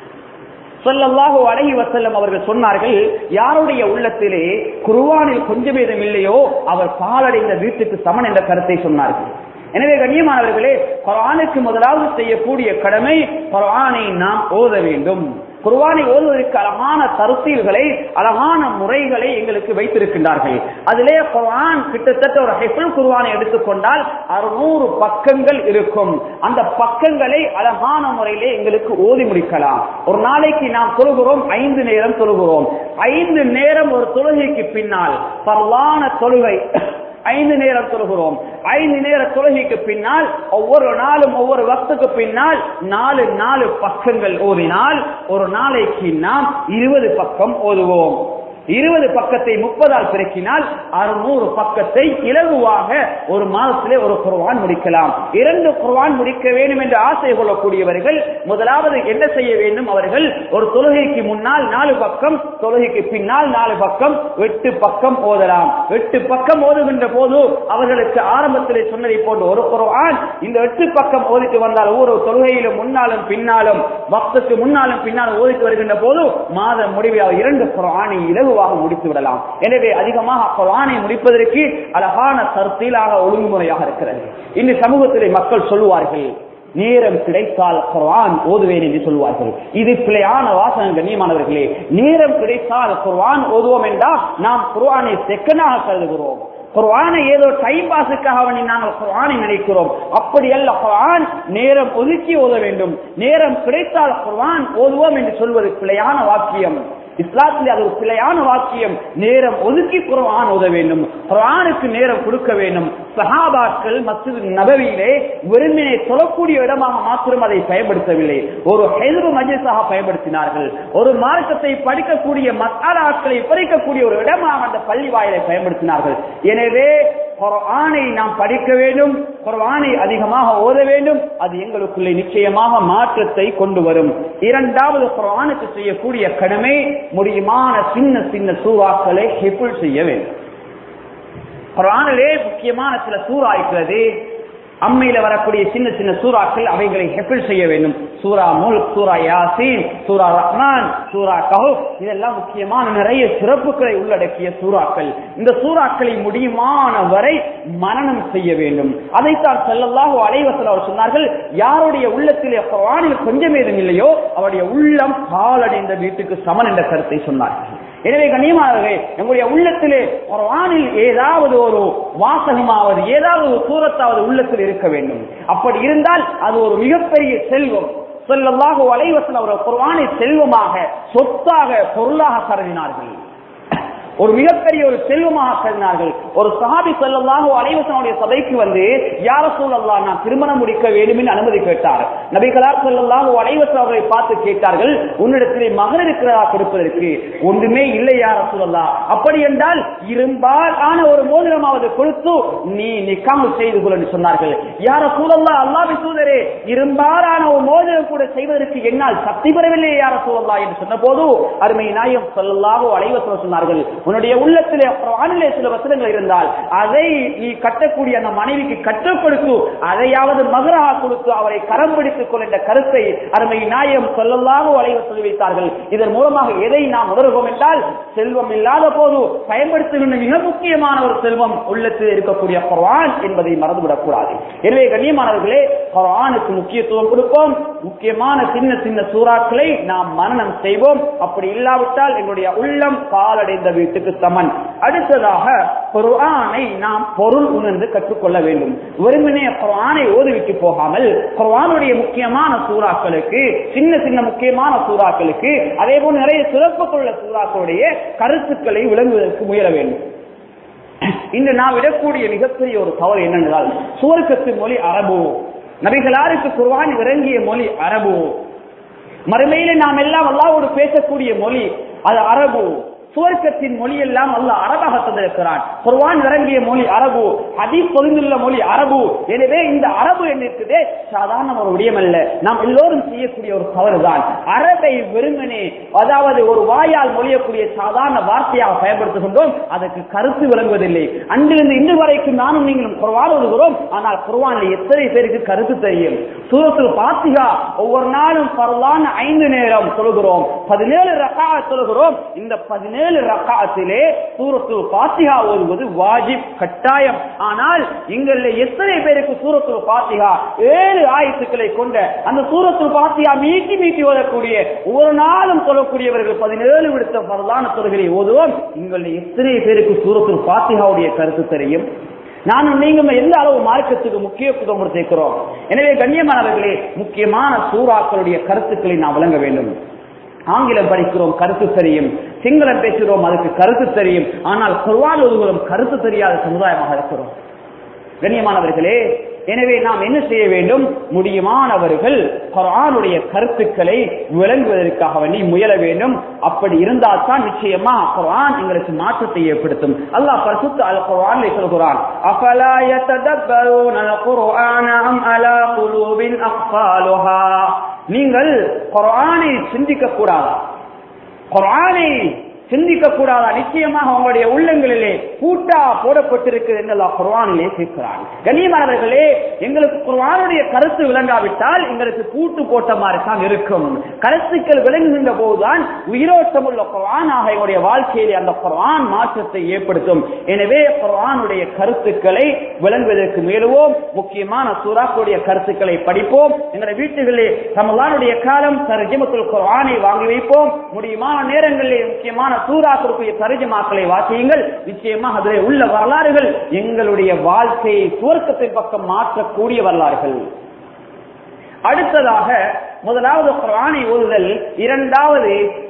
சொல்லல்லாஹு அழகி வசல்லம் அவர்கள் சொன்னார்கள் யாருடைய உள்ளத்திலே குருவானில் கொஞ்ச பேதம் இல்லையோ அவர் பாலடைந்த வீட்டுக்கு சமன் என்ற கருத்தை சொன்னார்கள் எனவே கண்ணியமானவர்களே குரானுக்கு முதலாவது செய்யக்கூடிய கடமை குரானை நாம் ஓத வேண்டும் குர்வானை ஓதுவதற்கு அழகான தருத்தீல்களை அழகான முறைகளை எங்களுக்கு வைத்திருக்கின்றார்கள் அதிலே குர்ஆன் கிட்டத்தட்ட ஒரு ஹெஃபுல் குர்வானை எடுத்துக்கொண்டால் அறுநூறு பக்கங்கள் இருக்கும் அந்த பக்கங்களை அழகான முறையிலே எங்களுக்கு ஓதி முடிக்கலாம் ஒரு நாளைக்கு நாம் தொழுகிறோம் ஐந்து நேரம் தொழுகிறோம் ஐந்து நேரம் ஒரு தொழுகைக்கு பின்னால் பரவான தொழுகை ஐந்து நேரம் தொழுகிறோம் ஐந்து நேர தொழுகைக்கு பின்னால் ஒவ்வொரு நாளும் ஒவ்வொரு வக்துக்கு பின்னால் நாலு நாலு பக்கங்கள் ஓதினால் ஒரு நாளைக்கு நாம் இருபது பக்கம் ஓதுவோம் இருபது பக்கத்தை முப்பதால் பெருக்கினால் அறுநூறு பக்கத்தை இலகுவாக ஒரு மாதத்திலே ஒரு குர்வான் முடிக்கலாம் இரண்டு குர்வான் முடிக்க வேண்டும் என்று ஆசை கொள்ளக்கூடியவர்கள் முதலாவது என்ன செய்ய வேண்டும் அவர்கள் ஒரு தொழுகைக்கு முன்னால் நாலு பக்கம் தொழுகைக்கு பின்னால் நாலு பக்கம் எட்டு பக்கம் ஓதலாம் எட்டு பக்கம் ஓதுகின்ற போது அவர்களுக்கு ஆரம்பத்திலே சொன்னதை போன்று ஒரு குர்ஆன் இந்த எட்டு பக்கம் ஓதிட்டு வந்தால் ஒவ்வொரு தொழுகையிலும் முன்னாலும் பின்னாலும் பக்தத்துக்கு முன்னாலும் பின்னாலும் ஓதிட்டு வருகின்ற போது மாத முடிவில் இரண்டு குர்ஆனை இலகு இலகுவாக முடித்து விடலாம் எனவே அதிகமாக குரானை முடிப்பதற்கு அழகான கருத்திலாக ஒழுங்குமுறையாக இருக்கிறது இந்த சமூகத்திலே மக்கள் சொல்லுவார்கள் நேரம் கிடைத்தால் குர்ஆன் ஓதுவேன் என்று சொல்வார்கள் இது பிழையான வாசகம் கண்ணியமானவர்களே நேரம் கிடைத்தால் குர்ஆன் ஓதுவோம் என்றால் நாம் குர்ஆனை செக்கனாக கருதுகிறோம் குர்ஆனை ஏதோ டைம் பாஸுக்காக வேண்டி நாங்கள் குர்ஆனை நினைக்கிறோம் அப்படி அல்ல குர்ஆன் நேரம் ஒதுக்கி ஓத வேண்டும் நேரம் கிடைத்தால் குர்ஆன் ஓதுவோம் என்று சொல்வது பிழையான வாக்கியம் இஸ்லாத்தில் அது ஒரு பிழையான வாக்கியம் நேரம் ஒதுக்கி குர்ஆன் ஓத வேண்டும் குர்ஆனுக்கு நேரம் கொடுக்க வேண்டும் சஹாபாக்கள் மஸ்ஜித் நபவியிலே வெறுமனே சொல்லக்கூடிய இடமாக மாத்திரம் அதை பயன்படுத்தவில்லை ஒரு ஹெல்பு மஜிஸாக பயன்படுத்தினார்கள் ஒரு மார்க்கத்தை படிக்கக்கூடிய மசாலாக்களை படிக்கக்கூடிய ஒரு இடமாக அந்த பள்ளி வாயிலை பயன்படுத்தினார்கள் எனவே குர்ஆனை நாம் படிக்க வேண்டும் குர்ஆனை அதிகமாக ஓத வேண்டும் அது எங்களுக்குள்ளே நிச்சயமாக மாற்றத்தை கொண்டு வரும் இரண்டாவது குர்ஆனுக்கு செய்யக்கூடிய கடமை முடியுமான சின்ன சின்ன சூறாக்களை ஹிப்புல் செய்ய வேண்டும் குர்ஆனிலே முக்கியமான சில சூறா இருக்கிறது அம்மையில வரக்கூடிய சின்ன சின்ன சூறாக்கள் அவைகளை ஹெப்பிள் செய்ய வேண்டும் சூரா முல்க் சூரா யாசீன் சூரா ரஹ்மான் சூரா கஹுப் இதெல்லாம் முக்கியமான நிறைய சிறப்புகளை உள்ளடக்கிய சூறாக்கள் இந்த சூறாக்களை முடியுமான வரை மனனம் செய்ய வேண்டும் அதைத்தான் செல்லல்லாஹு அலைவசல் அவர் சொன்னார்கள் யாருடைய உள்ளத்திலே குர்ஆனில் கொஞ்சம் ஏதும் இல்லையோ அவருடைய உள்ளம் காலடைந்த வீட்டுக்கு சமன் என்ற கருத்தை சொன்னார்கள் எனவே கண்ணியமானவர்களே நம்முடைய உள்ளத்திலே ஒரு ஆணில் ஏதாவது ஒரு வாசகமாவது ஏதாவது ஒரு சூரத்தாவது உள்ளத்தில் இருக்க வேண்டும் அப்படி இருந்தால் அது ஒரு மிகப்பெரிய செல்வம் சொல்லல்லாக வலைவசல் அவர் குர்ஆனை செல்வமாக சொத்தாக பொருளாக கருதினார்கள் ஒரு மிகப்பெரிய ஒரு செல்வமாக கருதினார்கள் ஒரு சஹாபி செல்லமாக அலைவசனுடைய சபைக்கு வந்து யார சூழல்லா நான் திருமணம் முடிக்க வேண்டும் என்று அனுமதி கேட்டார் நபிகளார் செல்லல்லாக அலைவசன் அவர்களை பார்த்து கேட்டார்கள் உன்னிடத்திலே மகன் இருக்கிறதா கொடுப்பதற்கு ஒன்றுமே இல்லை யார சூழல்லா அப்படி என்றால் இரும்பால் ஆன ஒரு மோதிரமாவது கொடுத்து நீ நிக்காமல் செய்து கொள் என்று சொன்னார்கள் யார சூழல்லா அல்லாவி சூதரே இரும்பாலான ஒரு மோதிரம் கூட செய்வதற்கு என்னால் சக்தி பெறவில்லை யார சூழல்லா என்று சொன்ன போது அருமை நாயம் சொல்லல்லாக அலைவசம் சொன்னார்கள் உன்னுடைய உள்ளத்திலே குர்ஆனிலே சில வசனங்கள் இருந்தால் அதை நீ கட்டக்கூடிய அந்த மனைவிக்கு கற்றுக் கொடுத்து அதையாவது மகராக கொடுத்து அவரை கரம் பிடித்துக் கொள் என்ற கருத்தை அருமை நாயம் சொல்லலாக வளைவு சொல்லி வைத்தார்கள் இதன் மூலமாக எதை நாம் உணர்வோம் என்றால் செல்வம் இல்லாத போது பயன்படுத்துகின்ற மிக முக்கியமான ஒரு செல்வம் உள்ளத்தில் இருக்கக்கூடிய குர்ஆன் என்பதை மறந்துவிடக் கூடாது எனவே கண்ணியமானவர்களே குர்ஆனுக்கு முக்கியத்துவம் கொடுப்போம் முக்கியமான சின்ன சின்ன சூறாக்களை நாம் மனனம் செய்வோம் அப்படி இல்லாவிட்டால் எங்களுடைய உள்ளம் காலடைந்த வீட்டுக்கு சமன் அடுத்ததாக குர்ஆனை நாம் பொருள் உணர்ந்து கற்றுக்கொள்ள வேண்டும் வெறுமனே குர்ஆனை ஓதுவிட்டு போகாமல் குர்ஆனுடைய முக்கியமான சூறாக்களுக்கு சின்ன சின்ன முக்கியமான சூறாக்களுக்கு அதே போல் நிறைய சிறப்புக்குள்ள சூறாக்களுடைய கருத்துக்களை விளங்குவதற்கு முயல வேண்டும் இன்று நாம் விடக்கூடிய மிகப்பெரிய ஒரு தவறு என்னென்றால் சுவர்க்கத்து மொழி அரபு நபிகளாருக்கு குர்ஆன் இறங்கிய மொழி அரபு மறுமையில நாம் எல்லாம் அல்லாவோடு பேசக்கூடிய மொழி அது அரபு சுவர்க்கத்தின் மொழி எல்லாம் அல்ல அரபாக தந்திருக்கிறான் குர்வான் இறங்கிய மொழி அரபு ஹதீஸ் பொருந்துள்ள மொழி அரபு எனவே இந்த அரபு என்ன இருக்குதே சாதாரண ஒரு விடயம் அல்ல நாம் எல்லோரும் செய்யக்கூடிய ஒரு தவறுதான் அரபை வெறுமனே அதாவது ஒரு வாயால் மொழியக்கூடிய சாதாரண வார்த்தையாக பயன்படுத்துகின்றோம் அதற்கு கருத்து விளங்குவதில்லை அன்றிலிருந்து இன்று வரைக்கும் நானும் நீங்களும் குர்வான் எழுதுகிறோம் ஆனால் குர்வானில் எத்தனை பேருக்கு கருத்து தெரியும் சூரத்தில் பாத்திகா ஒவ்வொரு நாளும் பரவான ஐந்து நேரம் சொல்கிறோம் பதினேழு ரகா சொல்கிறோம் இந்த பதினேழு ரகாத்திலே சூரத்துல் பாத்திகா ஓதுவது வாஜிப் கட்டாயம் ஆனால் எங்களில் எத்தனை பேருக்கு சூரத்துல் பாத்திகா ஏழு ஆயத்துக்களை கொண்ட அந்த சூரத்துல் பாத்திகா மீட்டி மீட்டி ஓதக்கூடிய ஒவ்வொரு நாளும் சொல்லக்கூடியவர்கள் பதினேழு விடுத்த பரதான தொழுகளை ஓதுவோம் எங்களில் எத்தனை பேருக்கு சூரத்துல் பாத்திகாவுடைய கருத்து தெரியும் நானும் நீங்க எந்த அளவு மார்க்கத்துக்கு முக்கியத்துவம் கொடுத்திருக்கிறோம் எனவே கண்ணியமானவர்களே முக்கியமான சூறாக்களுடைய கருத்துக்களை நாம் வழங்க வேண்டும் ஆங்கிலம் படிக்கிறோம் கருத்து தெரியும் சிங்களம் பேசுகிறோம் அதுக்கு கருத்து தெரியும் ஆனால் குர்வான் ஒருவரும் கருத்து தெரியாத சமுதாயமாக இருக்கிறோம் கண்ணியமானவர்களே எனவே நாம் என்ன செய்ய வேண்டும் முடியுமானவர்கள் குரானுடைய கருத்துக்களை விளங்குவதற்காக வேண்டி முயல வேண்டும் அப்படி இருந்தால் தான் நிச்சயமா குரான் எங்களுக்கு மாற்றத்தை ஏற்படுத்தும் அல்லாஹ் பரிசுத்த அல் குரான் சொல்கிறான் அஃபலா யததப்பரூன அல் குர்ஆன அம் அலா குலூபின் அக்ஃபாலுஹா நீங்கள் குரானை சிந்திக்க கூடாதா குரானை சிந்திக்க கூடாதா நிச்சயமாக உங்களுடைய உள்ளங்களிலே கூட்டா போடப்பட்டிருக்கிறது என்று அல்லாஹ் குர்ஆனிலே கேட்கிறான் கண்ணியமானவர்களே எங்களுக்கு குர்ஆனுடைய கருத்து விளங்காவிட்டால் எங்களுக்கு கூட்டு போட்ட மாதிரி தான் இருக்கும் கருத்துக்கள் விளங்குகின்ற போதுதான் உயிரோட்டம் உள்ள குர்ஆனாக எங்களுடைய வாழ்க்கையிலே அந்த குர்ஆன் மாற்றத்தை ஏற்படுத்தும் எனவே குர்ஆனுடைய கருத்துக்களை விளங்குவதற்கு மேலுவோம் முக்கியமான சூறாக்களுடைய கருத்துக்களை படிப்போம் எங்களுடைய வீட்டுகளிலே ரமலானுடைய காலம் தர்ஜமத்துல் குர்ஆனை வாங்கி வைப்போம் முடியுமான நேரங்களிலே முக்கியமான சூறாக்களுக்குரிய தர்ஜமாக்களை வாசியுங்கள் நிச்சயமாக அதிலே உள்ள வரலாறுகள் எங்களுடைய வாழ்க்கையை சுவர்க்கத்தின் பக்கம் மாற்றக்கூடிய வரலாறுகள் அடுத்ததாக முதலாவது குரானை ஓதுதல் இரண்டாவது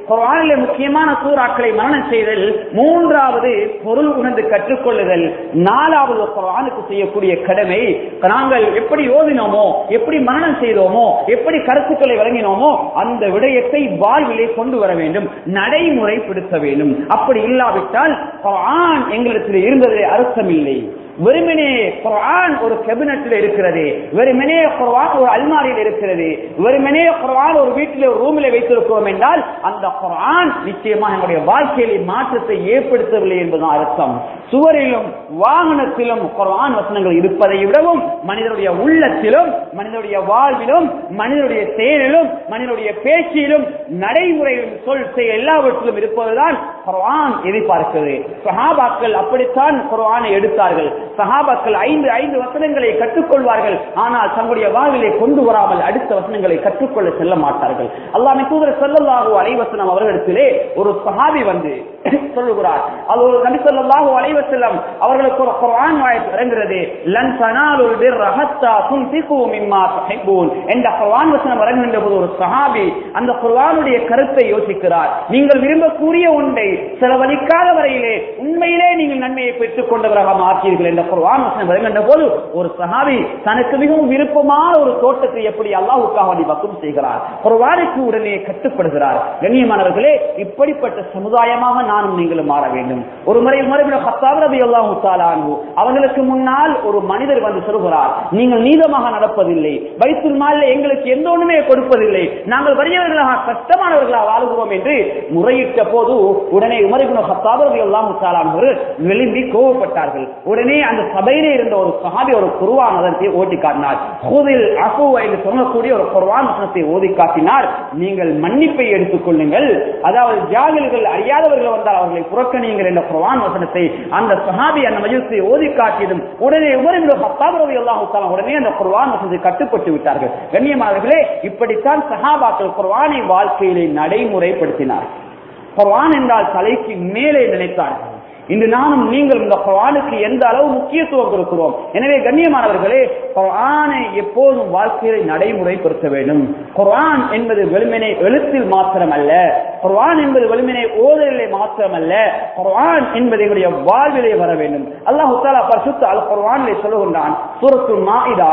குர்ஆனிலே முக்கியமான சூறாக்களை மரணம் செய்தல் மூன்றாவது பொருள் உணர்ந்து கற்றுக்கொள்ளுதல் நாலாவது குர்ஆனுக்கு செய்யக்கூடிய கடமை நாங்கள் எப்படி ஓதினோமோ எப்படி மரணம் செய்தோமோ எப்படி கருத்துக்களை வழங்கினோமோ அந்த விடயத்தை வாழ்விலே கொண்டு வர வேண்டும் நடைமுறைப்படுத்த வேண்டும் அப்படி இல்லாவிட்டால் குர்ஆன் எங்களிடத்தில் இருந்தது அர்த்தம் இல்லை வெறுமனே குர்ஆன் ஒரு கேபினட்டில் இருக்கிறது வெறுமனே குர்ஆன் ஒரு அல்மாரியில் இருக்கிறது வெறுமனே குர்ஆன் ஒரு வீட்டில் ஒரு ரூமில் வைத்திருக்கிறோம் என்றால் அந்த குர்ஆன் நிச்சயமாக நம்முடைய வாழ்க்கையிலே மாற்றத்தை ஏற்படுத்தவில்லை என்பதுதான் அர்த்தம் சுவரிலும் வாகனத்திலும் குர்ஆன் வசனங்கள் இருப்பதை விடவும் மனிதனுடைய உள்ளத்திலும் மனிதனுடைய வாழ்விலும் மனிதனுடைய செயலிலும் மனிதனுடைய பேச்சிலும் நடைமுறையிலும் சொல் செய்ய எல்லாவற்றிலும் இருப்பதுதான் குர்ஆன் எதிர்பார்க்கிறது சஹாபாக்கள் அப்படித்தான் குர்ஆனை எடுத்தார்கள் சஹாபாக்கள் ஐந்து ஐந்து வசனங்களை கற்றுக்கொள்வார்கள் ஆனால் தங்களுடைய வாழ்விலே கொண்டு வராமல் அடுத்த வசனங்களை கற்றுக்கொள்ள செல்ல மாட்டார்கள் அல்லாஹ் தூதர் ஸல்லல்லாஹு அலைஹி வஸல்லம் அவர்களிடத்திலே ஒரு சஹாபி வந்து சொல்லுகிறார் அது ஒரு நபி ஸல்லல்லாஹு அலைஹி வஸல்லம் அவர்களுக்கு ஒரு குர்ஆன் ஆயத் இறங்குகிறது லன் தனாலுல் பிர்ர ஹத்தா துன்ஃபிகு மிம்மா துஹிப்பூன் என்ற குர்ஆன் வசனம் இறங்குகின்ற போது ஒரு சஹாபி அந்த குர்ஆனுடைய கருத்தை யோசிக்கிறார் நீங்கள் விரும்பக்கூடிய ஒன்றை செலவழிக்காத வரையிலே உண்மையிலே நீங்கள் நன்மையை பெற்றுக் கொண்டவராக மாற்றீர்கள் என்ற குர்ஆன் வசனம் இறங்குகின்ற போது ஒரு சஹாபி தனக்கு மிகவும் விருப்பமான ஒரு தோட்டத்தை எப்படி அல்லாஹ்வுக்காக வேண்டி வக்கும் செய்கிறார் குர்ஆனுக்கு உடனே கட்டுப்படுகிறார் கண்ணியமானவர்களே இப்படிப்பட்ட சமுதாயமாக நானும் நீங்களும் மாற வேண்டும் ஒரு முறை மறுபடியும் ஹத்தாப் ரலியல்லாஹு தஆலா அன்ஹு அவர்களுக்கு முன்னால் ஒரு மனிதர் வந்து சொல்கிறார் நீங்கள் நீதமாக நடப்பதில்லை பைத்துல் மால்ல எங்களுக்கு எந்த ஒண்ணுமே கொடுப்பதில்லை நாங்கள் வறியவர்களாக கஷ்டமானவர்களாக வாழுகிறோம் என்று முறையிட்ட போது உடனே உமர் இப்னு ஹத்தாப் ரலியல்லாஹு தஆலா அன்ஹு விரும்பி கோவப்பட்டார்கள் உடனே அந்த சபையிலே இருந்த ஒரு சஹாபி ஒரு குர்ஆன் அதற்கு ஓட்டி காட்டினார் ஹுதில் அஃபு என்று சொல்லக்கூடிய ஒரு குர்ஆன் வசனத்தை ஓதி காட்டினார் நீங்கள் மன்னிப்பை எடுத்துக் கொள்ளுங்கள் அதாவது ஜாகில்கள் அறியாதவர்கள் வந்தால் அவர்களை புறக்கணியுங்கள் என்ற குர்ஆன் வசனத்தை அந்த சஹாபி அந்த மஜிலிஸை ஓதி காட்டியதும் உடனே உமர் இப்னு ஹத்தாப் ரலியல்லாஹு தஆலா உடனே அந்த குர்ஆன் வசனத்தை கட்டுப்பட்டு விட்டார்கள் கண்ணியமானவர்களே இப்படித்தான் சஹாபாக்கள் குர்ஆனை வாழ்க்கையிலே நடைமுறைப்படுத்தினார் குர்ஆன் என்றால் தலைக்கு மேலே நினைத்தார்கள் இன்று நானும் நீங்கள் இந்த குர்ஆனுக்கு எந்த அளவு முக்கியத்துவம் கொடுக்கிறோம் எனவே கண்ணியமானவர்களே குர்ஆனை எப்போதும் வாழ்க்கையை நடைமுறைப்படுத்த வேண்டும் குர்ஆன் என்பது வெறுமனே எழுத்தில் மாத்திரமல்ல குர்ஆன் என்பது வெறுமனே ஓதலிலே மாத்திரமல்ல குர்ஆன் என்பது எங்களுடைய வாழ்விலே வர வேண்டும் அல்லாஹ் தஆலா பரிசுத்த அல் குர்ஆனிலே சொல்லுகின்றான் சூரத்துல் மாஇதா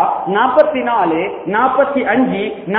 44 45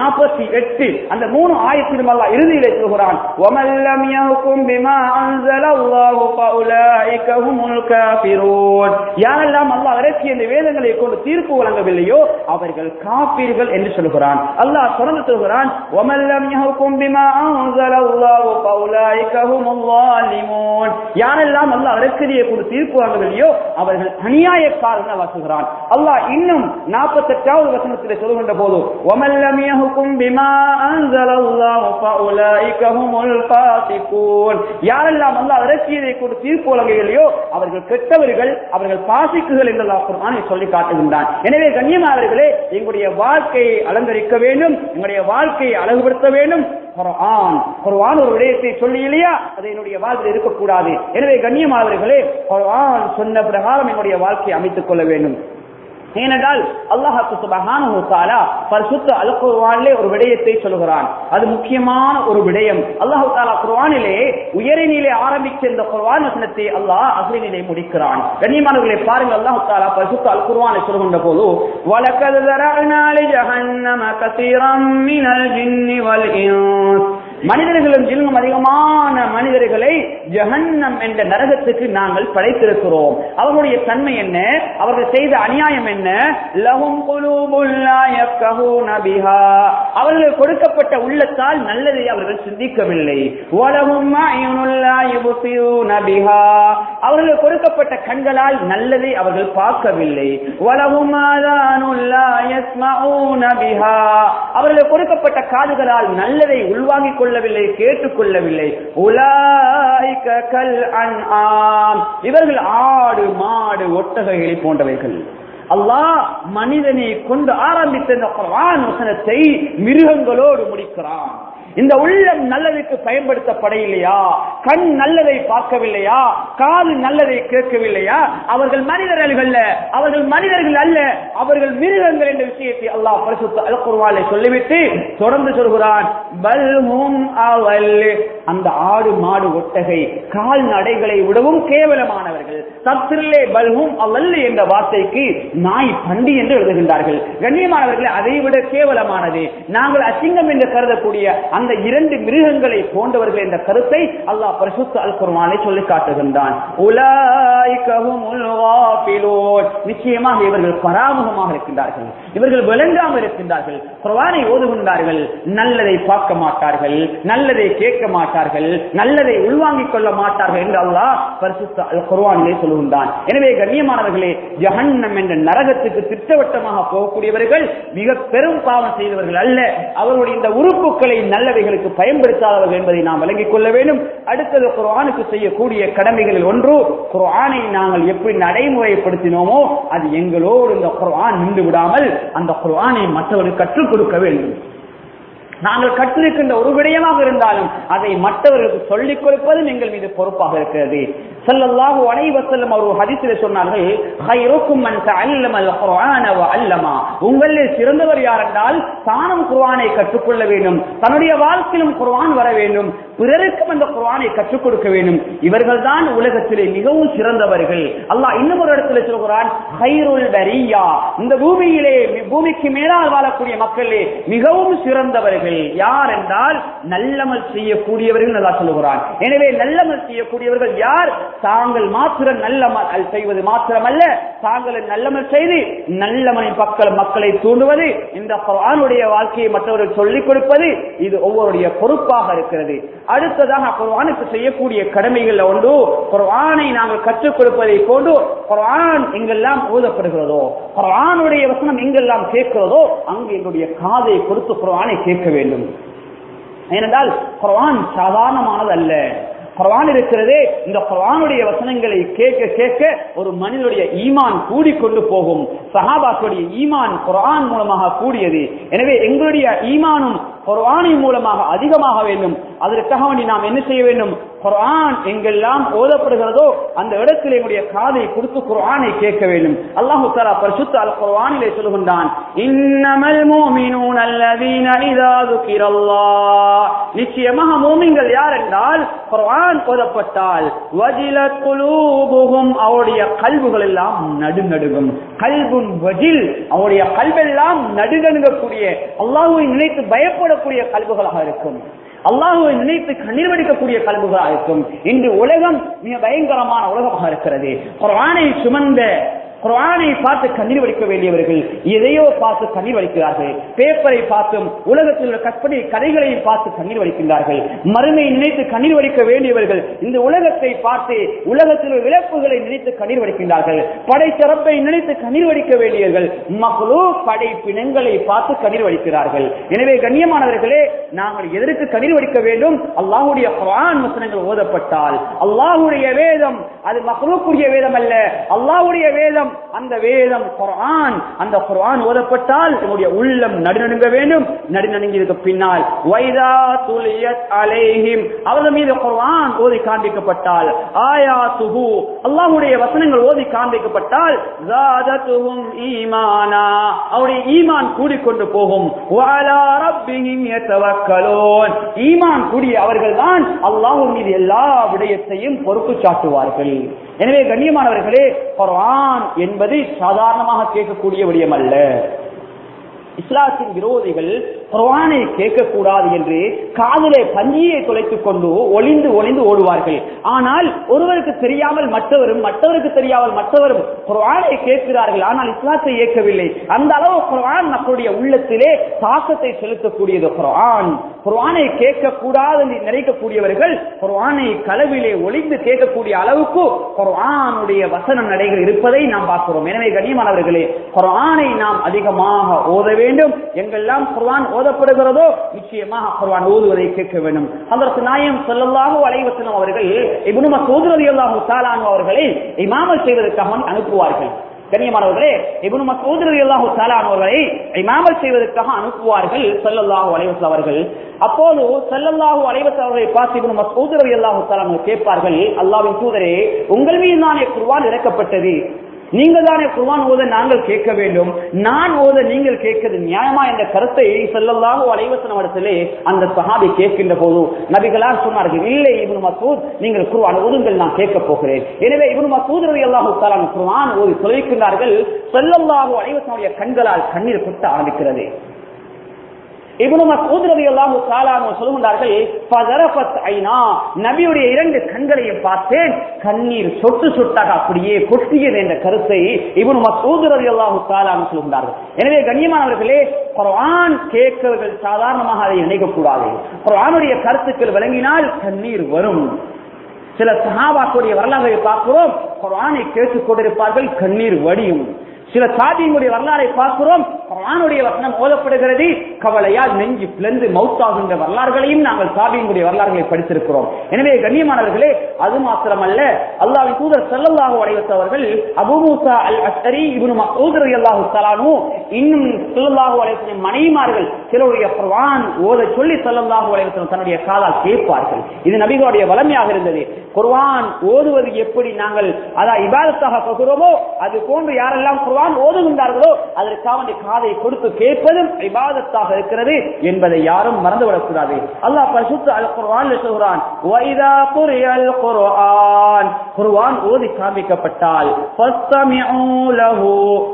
48 அந்த மூணு ஆயத்திலும் அல்லாஹ் இறுதியிலே சொல்கிறான் வமல் லம் யஹ்கும் பிமா அன்ஸலல்லாஹு ஃபஉலாயிக ஹுமுல் காஃபிரூன் யாரெல்லாம் அல்லாஹ் இறக்கிய இந்த வேதங்களை கொண்டு தீர்ப்பு வழங்கவில்லையோ அவர்கள் காப்பீர்கள் என்று சொல்கிறான் அல்லாஹ் தொடர்ந்து சொல்கிறான் வமல் லம் யஹ்கும் பிமா அன்ஸலல்லாஹு ஃபஉலாயிக ஹுமுல் ஸாலிமூன் யாரெல்லாம் அல்லாஹ் இறக்கிய கொண்டு தீர்ப்பு வழங்கவில்லையோ அவர்கள் அநியாயக்காரர்கள் வாசுகிறான் அல்லாஹ் இன்னும் 48வது வசனத்தில் சொல்கின்ற போது வமல் லம் யஹ்கும் பிமா அன்ஸலல்லாஹு ஃபஉலாயிக ஹுமுல் ஃபாசிகூன் யாரெல்லாம் அல்லாஹ் இறக்கியதை கொண்டு தீர்ப்பு வழங்கவில்லையோ அவர்கள் கெட்டவர்கள் அவர்கள் பாசிக்குகள் என்று அல்லாஹ் குர்ஆனில் சொல்லி காட்டுகின்றான் எனவே கண்ணியமானவர்களே எங்களுடைய வாழ்க்கையை அலங்கரிக்க வேண்டும் எங்களுடைய வாழ்க்கையை அழகுபடுத்த வேண்டும் குர்ஆன் குர்ஆன் ஒரு விடயத்தை சொல்லி இல்லையா அது என்னுடைய வாழ்வில் இருக்கக்கூடாது எனவே கண்ணியமானவர்களே குர்ஆன் சொன்ன பிரகாரம் என்னுடைய வாழ்க்கையை அமைத்துக் கொள்ள வேண்டும் ஏனென்றால் அல்லாஹாக்கு சுபஹானஹு தஆலா பரிசுத்த அல் குர்ஆனிலே ஒரு விடயத்தை சொல்கிறான் அது முக்கியமான ஒரு விடயம் அல்லாஹ் தஆலா குர்ஆனிலே உயரினிலே ஆரம்பிச்ச இந்த குர்ஆன் வசனத்தை அல்லாஹ் அஸ்லினிலே முடிக்கிறான் கண்ணியமானவர்களே பாருங்க அல்லாஹ் தஆலா பரிசுத்த அல் குர்ஆனை சொல்கின்ற போது வலக்கத் ذرأنا لجهنم كثيرا من الجن والإنس மனிதர்களும் ஜின்னும் அதிகமான மனிதர்களை ஜஹன்னம் என்ற நரகத்துக்கு நாங்கள் படைத்திருக்கிறோம் அவர்களுடைய தன்மை என்ன அவர்கள் செய்த அநியாயம் என்ன லஹும் குலூபுல் லா யஃகஹூன பிஹா அவர்களுக்கு கொடுக்கப்பட்ட உள்ளத்தால் நல்லதை அவர்கள் சிந்திக்கவில்லை வலஹும் அய்யுனுல் லா யுப்சிரூன பிஹா அவர்களுக்கு கொடுக்கப்பட்ட கண்களால் நல்லதை அவர்கள் பார்க்கவில்லை வலஹும் ஆதானுல் லா யஸ்மஊன பிஹா அவர்களுக்கு கொடுக்கப்பட்ட காதுகளால் நல்லதை உள்வாங்கிக் கொள்ளவில்லை கேட்டுக்கொள்ளவில்லை உலாய்க கல் அன்ஆம் இவர்கள் ஆடு மாடு ஒட்டகைகளை போன்றவைகள் அல்லாஹ் மனிதனை கொண்டு ஆரம்பித்த இந்த குர்ஆன் வசனத்தை மிருகங்களோடு முடிக்கிறான் இந்த உள்ளம் நல்லதுக்கு பயன்படுத்தப்பட இல்லையா கண் நல்லதை பார்க்கவில்லையா காது நல்லதை கேட்கவில்லையா அவர்கள் மனிதர்கள் அல்ல அவர்கள் மனிதர்கள் அல்ல அவர்கள் மிருகங்கள் என்ற விஷயத்தை அல்லாஹ் பரிசுத்த அல் குர்ஆனிலே சொல்லிவிட்டு தொடர்ந்து சொல்கிறான் பல்ஹும் அவல் அந்த ஆடு மாடு ஒட்டகை கால்நடைகளை விடவும் கேவலமானவர்கள் தத்திரிலே பல்ஹும் அவல் என்ற வார்த்தைக்கு நாய் பண்டி என்று எழுதுகின்றார்கள் கண்ணியமானவர்களே அதை விட கேவலமானது நாங்கள் அசிங்கம் என்று கருதக்கூடிய அந்த இரண்டு மிருகங்களை போன்றவர்கள் என்ற கருத்தை அல்லாஹ் பரிசுத்த அல் குர்ஆனை சொல்லி காட்டுகின்றான் உலாய்கஹுமுல் காஃபிலூன். நிச்சயமாக இவர்கள் பராமுகமாக இருக்கின்றார்கள் இவர்கள் விளங்காமல் இருக்கின்றார்கள் குர்ஆனை ஓதுகின்றார்கள் நல்லதை பார்க்க மாட்டார்கள் நல்லதை கேட்க மாட்டார்கள் நல்லதை உள்வாங்கிக் கொள்ள மாட்டார்கள் என்று அல்லாஹ் பரிசுத்த அல் குர்ஆனிலே சொல்லுகின்றான் எனவே கண்ணியமானவர்களே ஜஹன்னம் என்ற நரகத்துக்கு திட்டவட்டமாக போகக்கூடியவர்கள் மிக பெரும் பாவம் செய்தவர்கள் அல்ல அவர்களுடைய இந்த உறுப்புகளை நல்லவைகளுக்கு பயன்படுத்தாதவர்கள் என்பதை நாம் விளங்கிக் கொள்ள வேண்டும் அடுத்தது குர்ஆனுக்கு செய்யக்கூடிய கடமைகளில் ஒன்று குர்ஆனை நாங்கள் எப்படி நடைமுறைப்படுத்தினோமோ அது எங்களோடு இந்த குர்ஆன் நின்று விடாமல் அந்த குர்ஆனை மற்றவர்களுக்கு கற்றுக் கொடுக்க வேண்டும் நாங்கள் கற்றிருக்கின்ற ஒரு விடயமாக இருந்தாலும் அதை மற்றவர்களுக்கு சொல்லிக் கொடுப்பதும் எங்கள் மீது பொறுப்பாக இருக்கிறது ஸல்லல்லாஹு அலைஹி வஸல்லம் அவர் ஒரு ஹதீஸில் சொன்னார்கள் "ஹைருக்கும் மன் தஅல்லம அல் குர்ஆன வ அல்லமா." உங்களில் சிறந்தவர் யார் என்றால் தானும் குர்ஆனை கற்றுக்கொள்ள வேண்டும் தன்னுடைய வாழ்க்கையிலும் குர்ஆன் வர வேண்டும் பிறருக்கும் அந்த குர்ஆனை கற்றுக் கொடுக்க வேண்டும் இவர்கள்தான் உலகத்திலே மிகவும் சிறந்தவர்கள் அல்லாஹ் இன்னும் ஒரு இடத்துல சொல்கிறான் "ஹைருல் பரியா." இந்த பூமியிலே பூமிக்கு மேலால் வாழக்கூடிய மக்களே மிகவும் சிறந்தவர்கள் யார் என்றால் நல்லமல் செய்யக்கூடியவர்கள் நல்லா சொல்லுகிறான் எனவே நல்லமல் செய்யக்கூடியவர்கள் யார் தாங்கள் மாத்திரம் நல்லமல் செய்வது மாத்திரமல்ல தாங்கள் நல்லமல் செய்து நல்லமனின் பக்கம் மக்களை தூண்டுவது இந்த குர்ஆனுடைய வாழ்க்கையை மற்றவர்கள் சொல்லிக் கொடுப்பது இது ஒவ்வொருடைய பொறுப்பாக இருக்கிறது அடுத்ததாக குர்ஆனுக்கு செய்யக்கூடிய கடமைகள் ஒன்று குர்ஆனை நாங்கள் கற்றுக் கொடுப்பதை போன்று குர்ஆன் எங்கெல்லாம் ஓதப்படுகிறதோ குர்ஆனுடைய வசனம் எங்கெல்லாம் கேட்கிறதோ அங்கு எங்களுடைய காதை கொடுத்து குர்ஆனை கேட்க வேண்டும் ஏனென்றால் குர்ஆன் சாதாரணமானது அல்ல குர்ஆன் இருக்கிறதே இந்த குர்ஆனுடைய வசனங்களை கேட்க கேட்க ஒரு மனிதனுடைய ஈமான் கூடிக்கொண்டு போகும் சஹாபாக்களுடைய ஈமான் குர்ஆன் மூலமாக கூடியது எனவே எங்களுடைய ஈமானும் குர்ஆனின் மூலமாக அதிகமாக வேண்டும் அதற்காக வேண்டி நாம் என்ன செய்ய வேண்டும் குர்ஆன் எங்கெல்லாம் ஓதப்படுகிறதோ அந்த இடத்தில் எங்களுடைய காதை கொடுத்து குர்ஆனை கேட்க வேண்டும் அல்லாஹு தஆலா பரிசுத்த அல் குர்ஆனிலே சொல்கின்றான் இன்னமல் முஃமினூன அல்லதீன இதா ذுகிரல்லாஹ் நிச்சயமாக மூமின்கள் யார் என்றால் குர்ஆன் ஓதப்பட்டால் வஜிலத் குலூபுஹும் அவருடைய கல்புகள் எல்லாம் நடுநடுங்கும் கல்புன் வஜில் அவருடைய கல்வெல்லாம் நடுநடுங்கக்கூடிய அல்லாஹ்வை நினைத்து பயப்படக்கூடிய கல்புகளாக இருக்கும் அல்லாஹுவை நினைத்து கண்ணீர் வடிக்கக்கூடிய கல்புகளாக இருக்கும் இன்று உலகம் மிக பயங்கரமான உலகமாக இருக்கிறது குர்ஆனை சுமந்த குர்ஆனை பார்த்து கண்ணீர் வடிக்க வேண்டியவர்கள் எதையோ பார்த்து கண்ணீர் வடிக்கிறார்கள் பேப்பரை பார்த்தும் உலகத்தில் உள்ள கற்பனை கதைகளையும் பார்த்து கண்ணீர் வடிக்கின்றார்கள் மறுமையை நினைத்து கண்ணீர் வடிக்க வேண்டியவர்கள் இந்த உலகத்தை பார்த்து உலகத்தில் உள்ள விளக்குகளை நினைத்து கண்ணீர் வடிக்கின்றார்கள் படைச்சரப்பை நினைத்து கண்ணீர் வடிக்க வேண்டியவர்கள் மக்களோ படைப்பினங்களை பார்த்து கண்ணீர் வடிக்கிறார்கள் எனவே கண்ணியமானவர்களே நாங்கள் எதற்கு கண்ணீர் வடிக்க வேண்டும் அல்லாஹுடைய குர்ஆன் வசனங்கள் ஓதப்பட்டால் அல்லாஹுடைய வேதம் அது மக்களுக்குரிய வேதம் அல்ல அல்லாஹுடைய வேதம் அந்த வேதம் குர்ஆன் அந்த குர்ஆன் ஓதப்பட்டால் நம்முடைய உள்ளம் நடுநடுங்க வேண்டும் நடுநடுங்கியதுக்கு பின்னால் வைதா துலியத் அலைஹிம் அவர்கள் மீது குர்ஆன் ஓதி காண்பிக்கப்பட்டால் ஆயாத்துஹு அல்லாஹ்வுடைய வசனங்கள் ஓதி காண்பிக்கப்பட்டால் ஜாதத்துஹும் ஈமானா அவருடைய ஈமான் கூடிக்கொண்டு போகும் வஅலா ரப்பிஹிம் யதவக்கலூன் ஈமான் கூடிய அவர்கள்தான் அல்லாஹ்வின் மீது எல்லா விடயத்தையும் பொறுப்பு சாட்டுவார்கள் எனவே கண்ணியமானவர்களே குர்ஆன் என்பது சாதாரணமாக கேட்கக்கூடிய விடயம் அல்ல இஸ்லாத்தின் விரோதிகள் குர்ஆனை கேட்கக்கூடாது என்று காதிலே பஞ்சியை தொலைத்துக் கொண்டு ஒளிந்து ஒளிந்து ஓடுவார்கள் ஆனால் ஒருவருக்கு தெரியாமல் மற்றவரும் மற்றவருக்கு தெரியாமல் மற்றவரும் குர்ஆனை கேட்கிறார்கள் ஆனால் இஸ்லாத்தை ஏற்கவில்லை அந்த அளவு குர்ஆன் மக்களுடைய உள்ளத்திலே தாக்கத்தை செலுத்தக்கூடியது குர்ஆன் குர்ஆனை கேட்கக்கூடாது என்று நினைக்கக்கூடியவர்கள் குர்ஆனை களவிலே ஒளிந்து கேட்கக்கூடிய அளவுக்கு குர்ஆனுடைய வசன நடைகள் இருப்பதை நாம் பார்க்கிறோம் எனவே கண்ணியமானவர்களே குர்ஆனை நாம் அதிகமாக ஓத வேண்டும் எங்கெல்லாம் குர்ஆன் ஓதப்படுகிறதோ நிச்சயமாக குர்ஆன் ஓதுவதை கேட்க வேண்டும் அதற்கு நாயம் ஸல்லல்லாஹு அலைஹி வஸல்லம் அவர்கள் இப்னு மஸ்ஊத் ரலியல்லாஹு தஆலா அன்ஹு அவர்களை இமாமல் செய்வதற்காக அனுப்புவார்கள் கண்ணியமானவர்களே இப்னு மஸ்ஊத் ரலியல்லாஹு தஆலா அவர்களை இமாமல் செய்வதற்காக அனுப்புவார்கள் ஸல்லல்லாஹு அலைஹி வஸல்லம் அவர்கள் அப்போது ஸல்லல்லாஹு அலைஹி வஸல்லம் அவர்களை பார்த்து இப்னு மஸ்ஊத் ரலியல்லாஹு தஆலா அவர்கள் கேட்பார்கள் அல்லாஹ்வின் தூதரே உங்கள் மீது தானே குர்ஆன் இறக்கப்பட்டது நீங்கள் தானே குர்ஆன் ஓத நாங்கள் கேட்க வேண்டும் நான் ஓத நீங்கள் கேட்கிறது நியாயமா என்ற கருத்தை ஸல்லல்லாஹு அலைஹி வஸல்லம் இடத்திலே அந்த சஹாபி கேட்கின்ற போது நபிகளார் சொன்னார்கள் இல்லை இப்னு மஸ்ஊத் நீங்கள் குர்ஆன் ஓதுங்கள் நான் கேட்க போகிறேன் எனவே இப்னு மஸ்ஊத் ரலியல்லாஹு தஆலா குர்ஆன் ஓதி சொல்லிக்கின்றார்கள் ஸல்லல்லாஹு அலைஹி வஸல்லம் கண்களால் கண்ணீர் கொட்ட ஆரம்பிக்கிறது இப்னு மஸ்ஊத் ரலியல்லாஹு தஆலா அவர்கள் சொல்லுகிறார்கள் ஃபதரஃபத் ஐனா நபியுடைய இரண்டு கண்களையும் பார்த்தேன் கண்ணீர் சொட்டு சொட்டாக அப்படியே கொட்டியது என்ற கருத்தை இப்னு மஸ்ஊத் ரலியல்லாஹு தஆலா அவர்கள் சொல்லுகிறார்கள் எனவே கண்ணியமானவர்களே குர்ஆன் கேட்கிறவர்கள் சாதாரணமாக அதை நினைக்க கூடாது குர்ஆனுடைய கருத்துக்கள் விளங்கினால் கண்ணீர் வரும் சில சஹாபாக்களுடைய வரலாறுகளை பார்க்கிறோம் குர்ஆனை கேட்டுக் கொண்டிருப்பார்கள் கண்ணீர் வடியும் சில சாதியினுடைய வரலாறை பார்க்கிறோம் குர்ஆனுடைய வசனம் ஓதப்படுகிறது கவலையால் நெஞ்சு பிளந்து மௌத்தாகின்ற வரலாறுகளையும் நாங்கள் சாபியினுடைய வரலாறுகளை படித்திருக்கிறோம் எனவே கண்ணியமானவர்களே அது மாத்திரமல்ல அல்லாஹ்வின் தூதர் ஸல்லல்லாஹு அலைஹி வஸல்லம் அவர்கள் அபூ மூசா அல் அஸ்அரி இப்னு மஸ்ஊத் ரலியல்லாஹு தஆலானு இன்னும் ஸல்லல்லாஹு அலைஹி வஸல்லம் மனைவிமார்கள் சிலருடைய குர்ஆன் ஓத சொல்லி ஸல்லல்லாஹு அலைஹி வஸல்லம் தன்னுடைய காலால் கேட்பார்கள் இது நபிகளுடைய வளமையாக இருந்தது குர்ஆன் ஓதுவது எப்படி நாங்கள் அதான் இபாதத்தாக பார்க்கிறோமோ அது போன்று யாரெல்லாம் குர்ஆன் ஓதுகின்றார்களோ அதற்காக வேண்டிய காதை கொடுத்து கேட்பதும் இபாதத்தாக இருக்கிறது என்பதை யாரும் மறந்துவிடக் கூடாது அல்லாஹ் பரிசுத்த அல் குர்ஆன் சொல்கிறான் வைதா குரியல் குர்ஆன் குர்ஆன் ஓதி காண்பிக்கப்பட்டால் ஃபஸ்தமிஉ லஹு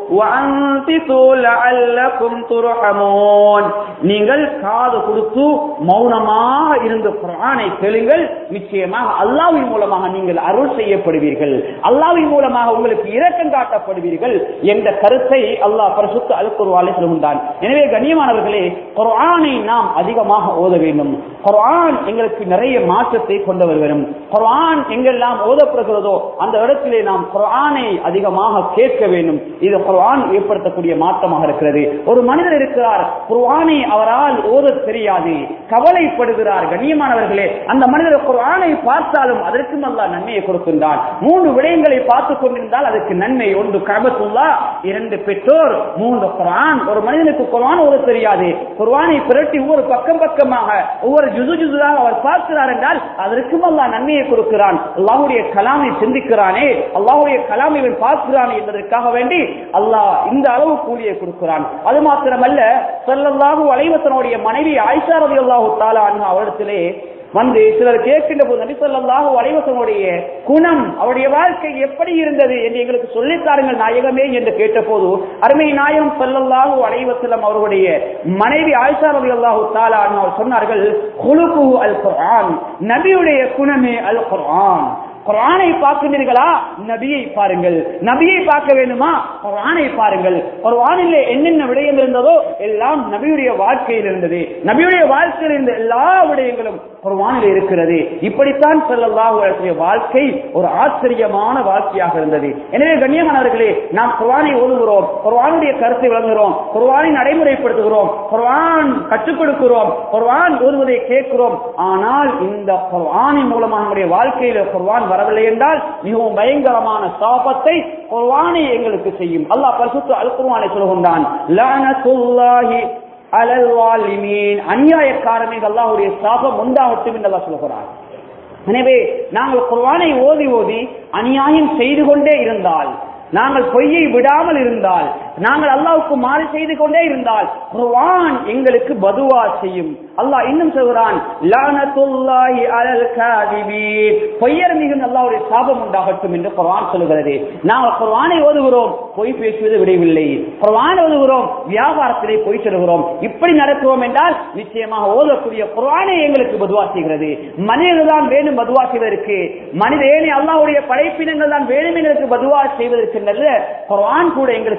வஅன்சிது லஅல்லகும் துர்ஹமூன் நீங்கள் காது கொடுத்து மௌனமாக இருந்து குர்ஆனை கேளுங்கள் நிச்சயமாக அல்லாஹ்வின் மூலமாக நீங்கள் அருள் செய்யப்படுவீர்கள் அல்லாஹ்வின் மூலமாக உங்களுக்கு இரக்கம் காட்டப்படுவீர்கள் என்ற கருத்தை அல்லாஹ் பரிசுத்த அல் குர்ஆனில் சொல்கின்றான் எனவே கண்ணியமானவர்களே குர்ஆனை நாம் அதிகமாக ஓத வேண்டும் குர்ஆன் எங்களுக்கு நிறைய மாற்றத்தை கொண்டு வர வேண்டும் குர்ஆன் எங்கெல்லாம் ஓதப்படுகிறதோ அந்த இடத்திலே நாம் குர்ஆனை அதிகமாக கேட்க வேண்டும் இது குர்ஆன் ஏற்படுத்தக்கூடிய மாற்றமாக இருக்கிறது ஒரு மனிதர் இருக்கிறார் குர்ஆனை அவரால் ஓத தெரியாது கவலைப்படுகிறார் கண்ணியமானவர்களே அந்த மனிதர் குர்ஆனை பார்த்தாலும் அதற்கும் அல்லாஹ் நன்மையை கொடுக்கின்றான் மூன்று விடயங்களை பார்த்துக் கொண்டிருந்தால் அதற்கு நன்மை ஒன்று கபத்துல்லா இரண்டு பெற்றோர் மூன்று குர்ஆன் ஒரு மனிதனுக்கு குர்ஆன் ஓத தெரியாது குர்ஆனை புரட்டி ஒவ்வொரு பக்கம் பக்கமாக ஒவ்வொரு ஜுது ஜுதுதாக அவர் பார்க்கிறார் என்றால் அதற்கும் அல்லாஹ் நன்மையை கொடுக்கிறான் அல்லாஹ்வுடைய கலாமை சிந்திக்கிறானே அல்லாஹ்வுடைய கலாமை இவன் பார்க்கிறானே என்பதற்காக வேண்டி அல்லாஹ் இந்த அளவு கூலியை கொடுக்கிறான் அது மாத்திரமல்ல ஸல்லல்லாஹு அலைஹி வஸல்லுடைய மனைவி ஆயிஷா ரலியல்லாஹு தஆலா அன்ஹா அவரிடத்திலே வந்து சிலர் கேட்கின்ற போது நபி ஸல்லல்லாஹு அலைஹி வஸல்லுடைய குணம் அவருடைய வாழ்க்கை எப்படி இருந்தது என்று எங்களுக்கு சொல்லித் தாருங்கள் நாயகமே என்று கேட்டபோது அருமை நாயகம் ஸல்லல்லாஹு அலைஹி வஸல்லம் அவருடைய மனைவி ஆயிஷா ரலியல்லாஹு தஆலா அன்ஹா அவர் சொன்னார்கள் குலுகுஹு அல் குர்ஆன் நபியுடைய குணமே அல் குர்ஆன் குரானை பார்க்கின்றீர்களா நபியை பாருங்கள் நபியை பார்க்க வேண்டுமா குரானை பாருங்கள் குரானிலே என்னென்ன விடயம் இருந்ததோ எல்லாம் நபியுடைய வாழ்க்கையில் இருந்தது நபியுடைய வாழ்க்கையில் இருந்த எல்லா விடயங்களும் குர்ஆனில் இருக்கிறது இப்படித்தான் ஸல்லல்லாஹு அலைஹி வஸல்லம் வாழ்க்கை ஒரு ஆச்சரியமான வாழ்க்கையாக இருந்தது எனவே கண்ணியமானவர்களே நாம் குர்ஆனை ஓதுகிறோம் குர்ஆனுடைய கருத்தை வழங்குகிறோம் குர்ஆனை நடைமுறைப்படுத்துகிறோம் குர்ஆன் கற்றுக் கொடுக்கிறோம் குர்ஆன் ஓதுவதை கேட்கிறோம் ஆனால் இந்த குர்ஆனின் மூலமாக நம்முடைய வாழ்க்கையில குர்ஆன் வரவில்லை என்றால் மிகவும் பயங்கரமான சாபத்தை குர்ஆனை எங்களுக்கு செய்யும் அல்லாஹ் பரிசுத்த அல் குர்ஆனை சொல்கின்றான் லஅனத்துல்லாஹி அலல் வாலிமீன் அநியாயக்காரனை அல்லாஹ்வுடைய சாபம் உண்டாகட்டும் என்று அல்லாஹ் சொல்கிறான் எனவே நாங்கள் குர்ஆனை ஓதி ஓதி அநியாயம் செய்து கொண்டே இருந்தால் நாங்கள் பொய்யை விடாமல் இருந்தால் நாங்கள் அல்லாவுக்கு மாறு செய்து கொண்டே இருந்தால் குர்ஆன் எங்களுக்கு பதுவா செய்யும் அல்லாஹ் இன்னும் சொல்கிறான் லானத்துல்லாஹி அலல் காதிபீன் பொய்யர் மிகுந்த அல்லாஹ்வுடைய சாபம் உண்டாகட்டும் என்று குர்ஆன் சொல்கிறது நாங்கள் குர்ஆனை ஓதுகிறோம் பொய் பேசுவது விடவில்லை குர்ஆன் ஓதுகிறோம் வியாபாரத்திலே பொய் சொல்கிறோம் இப்படி நடக்கிறோம் என்றால் நிச்சயமாக ஓதக்கூடிய குர்ஆனை எங்களுக்கு பதுவா செய்கிறது மனிதர்கள் தான் வேணும் பதுவா செய்வதற்கு மனித ஏனி அல்லாஹ்வுடைய படைப்பினங்கள் தான் வேணும் எங்களுக்கு பதுவா செய்வதற்கு நல்ல குர்ஆன் கூட எங்களுக்கு பதுவா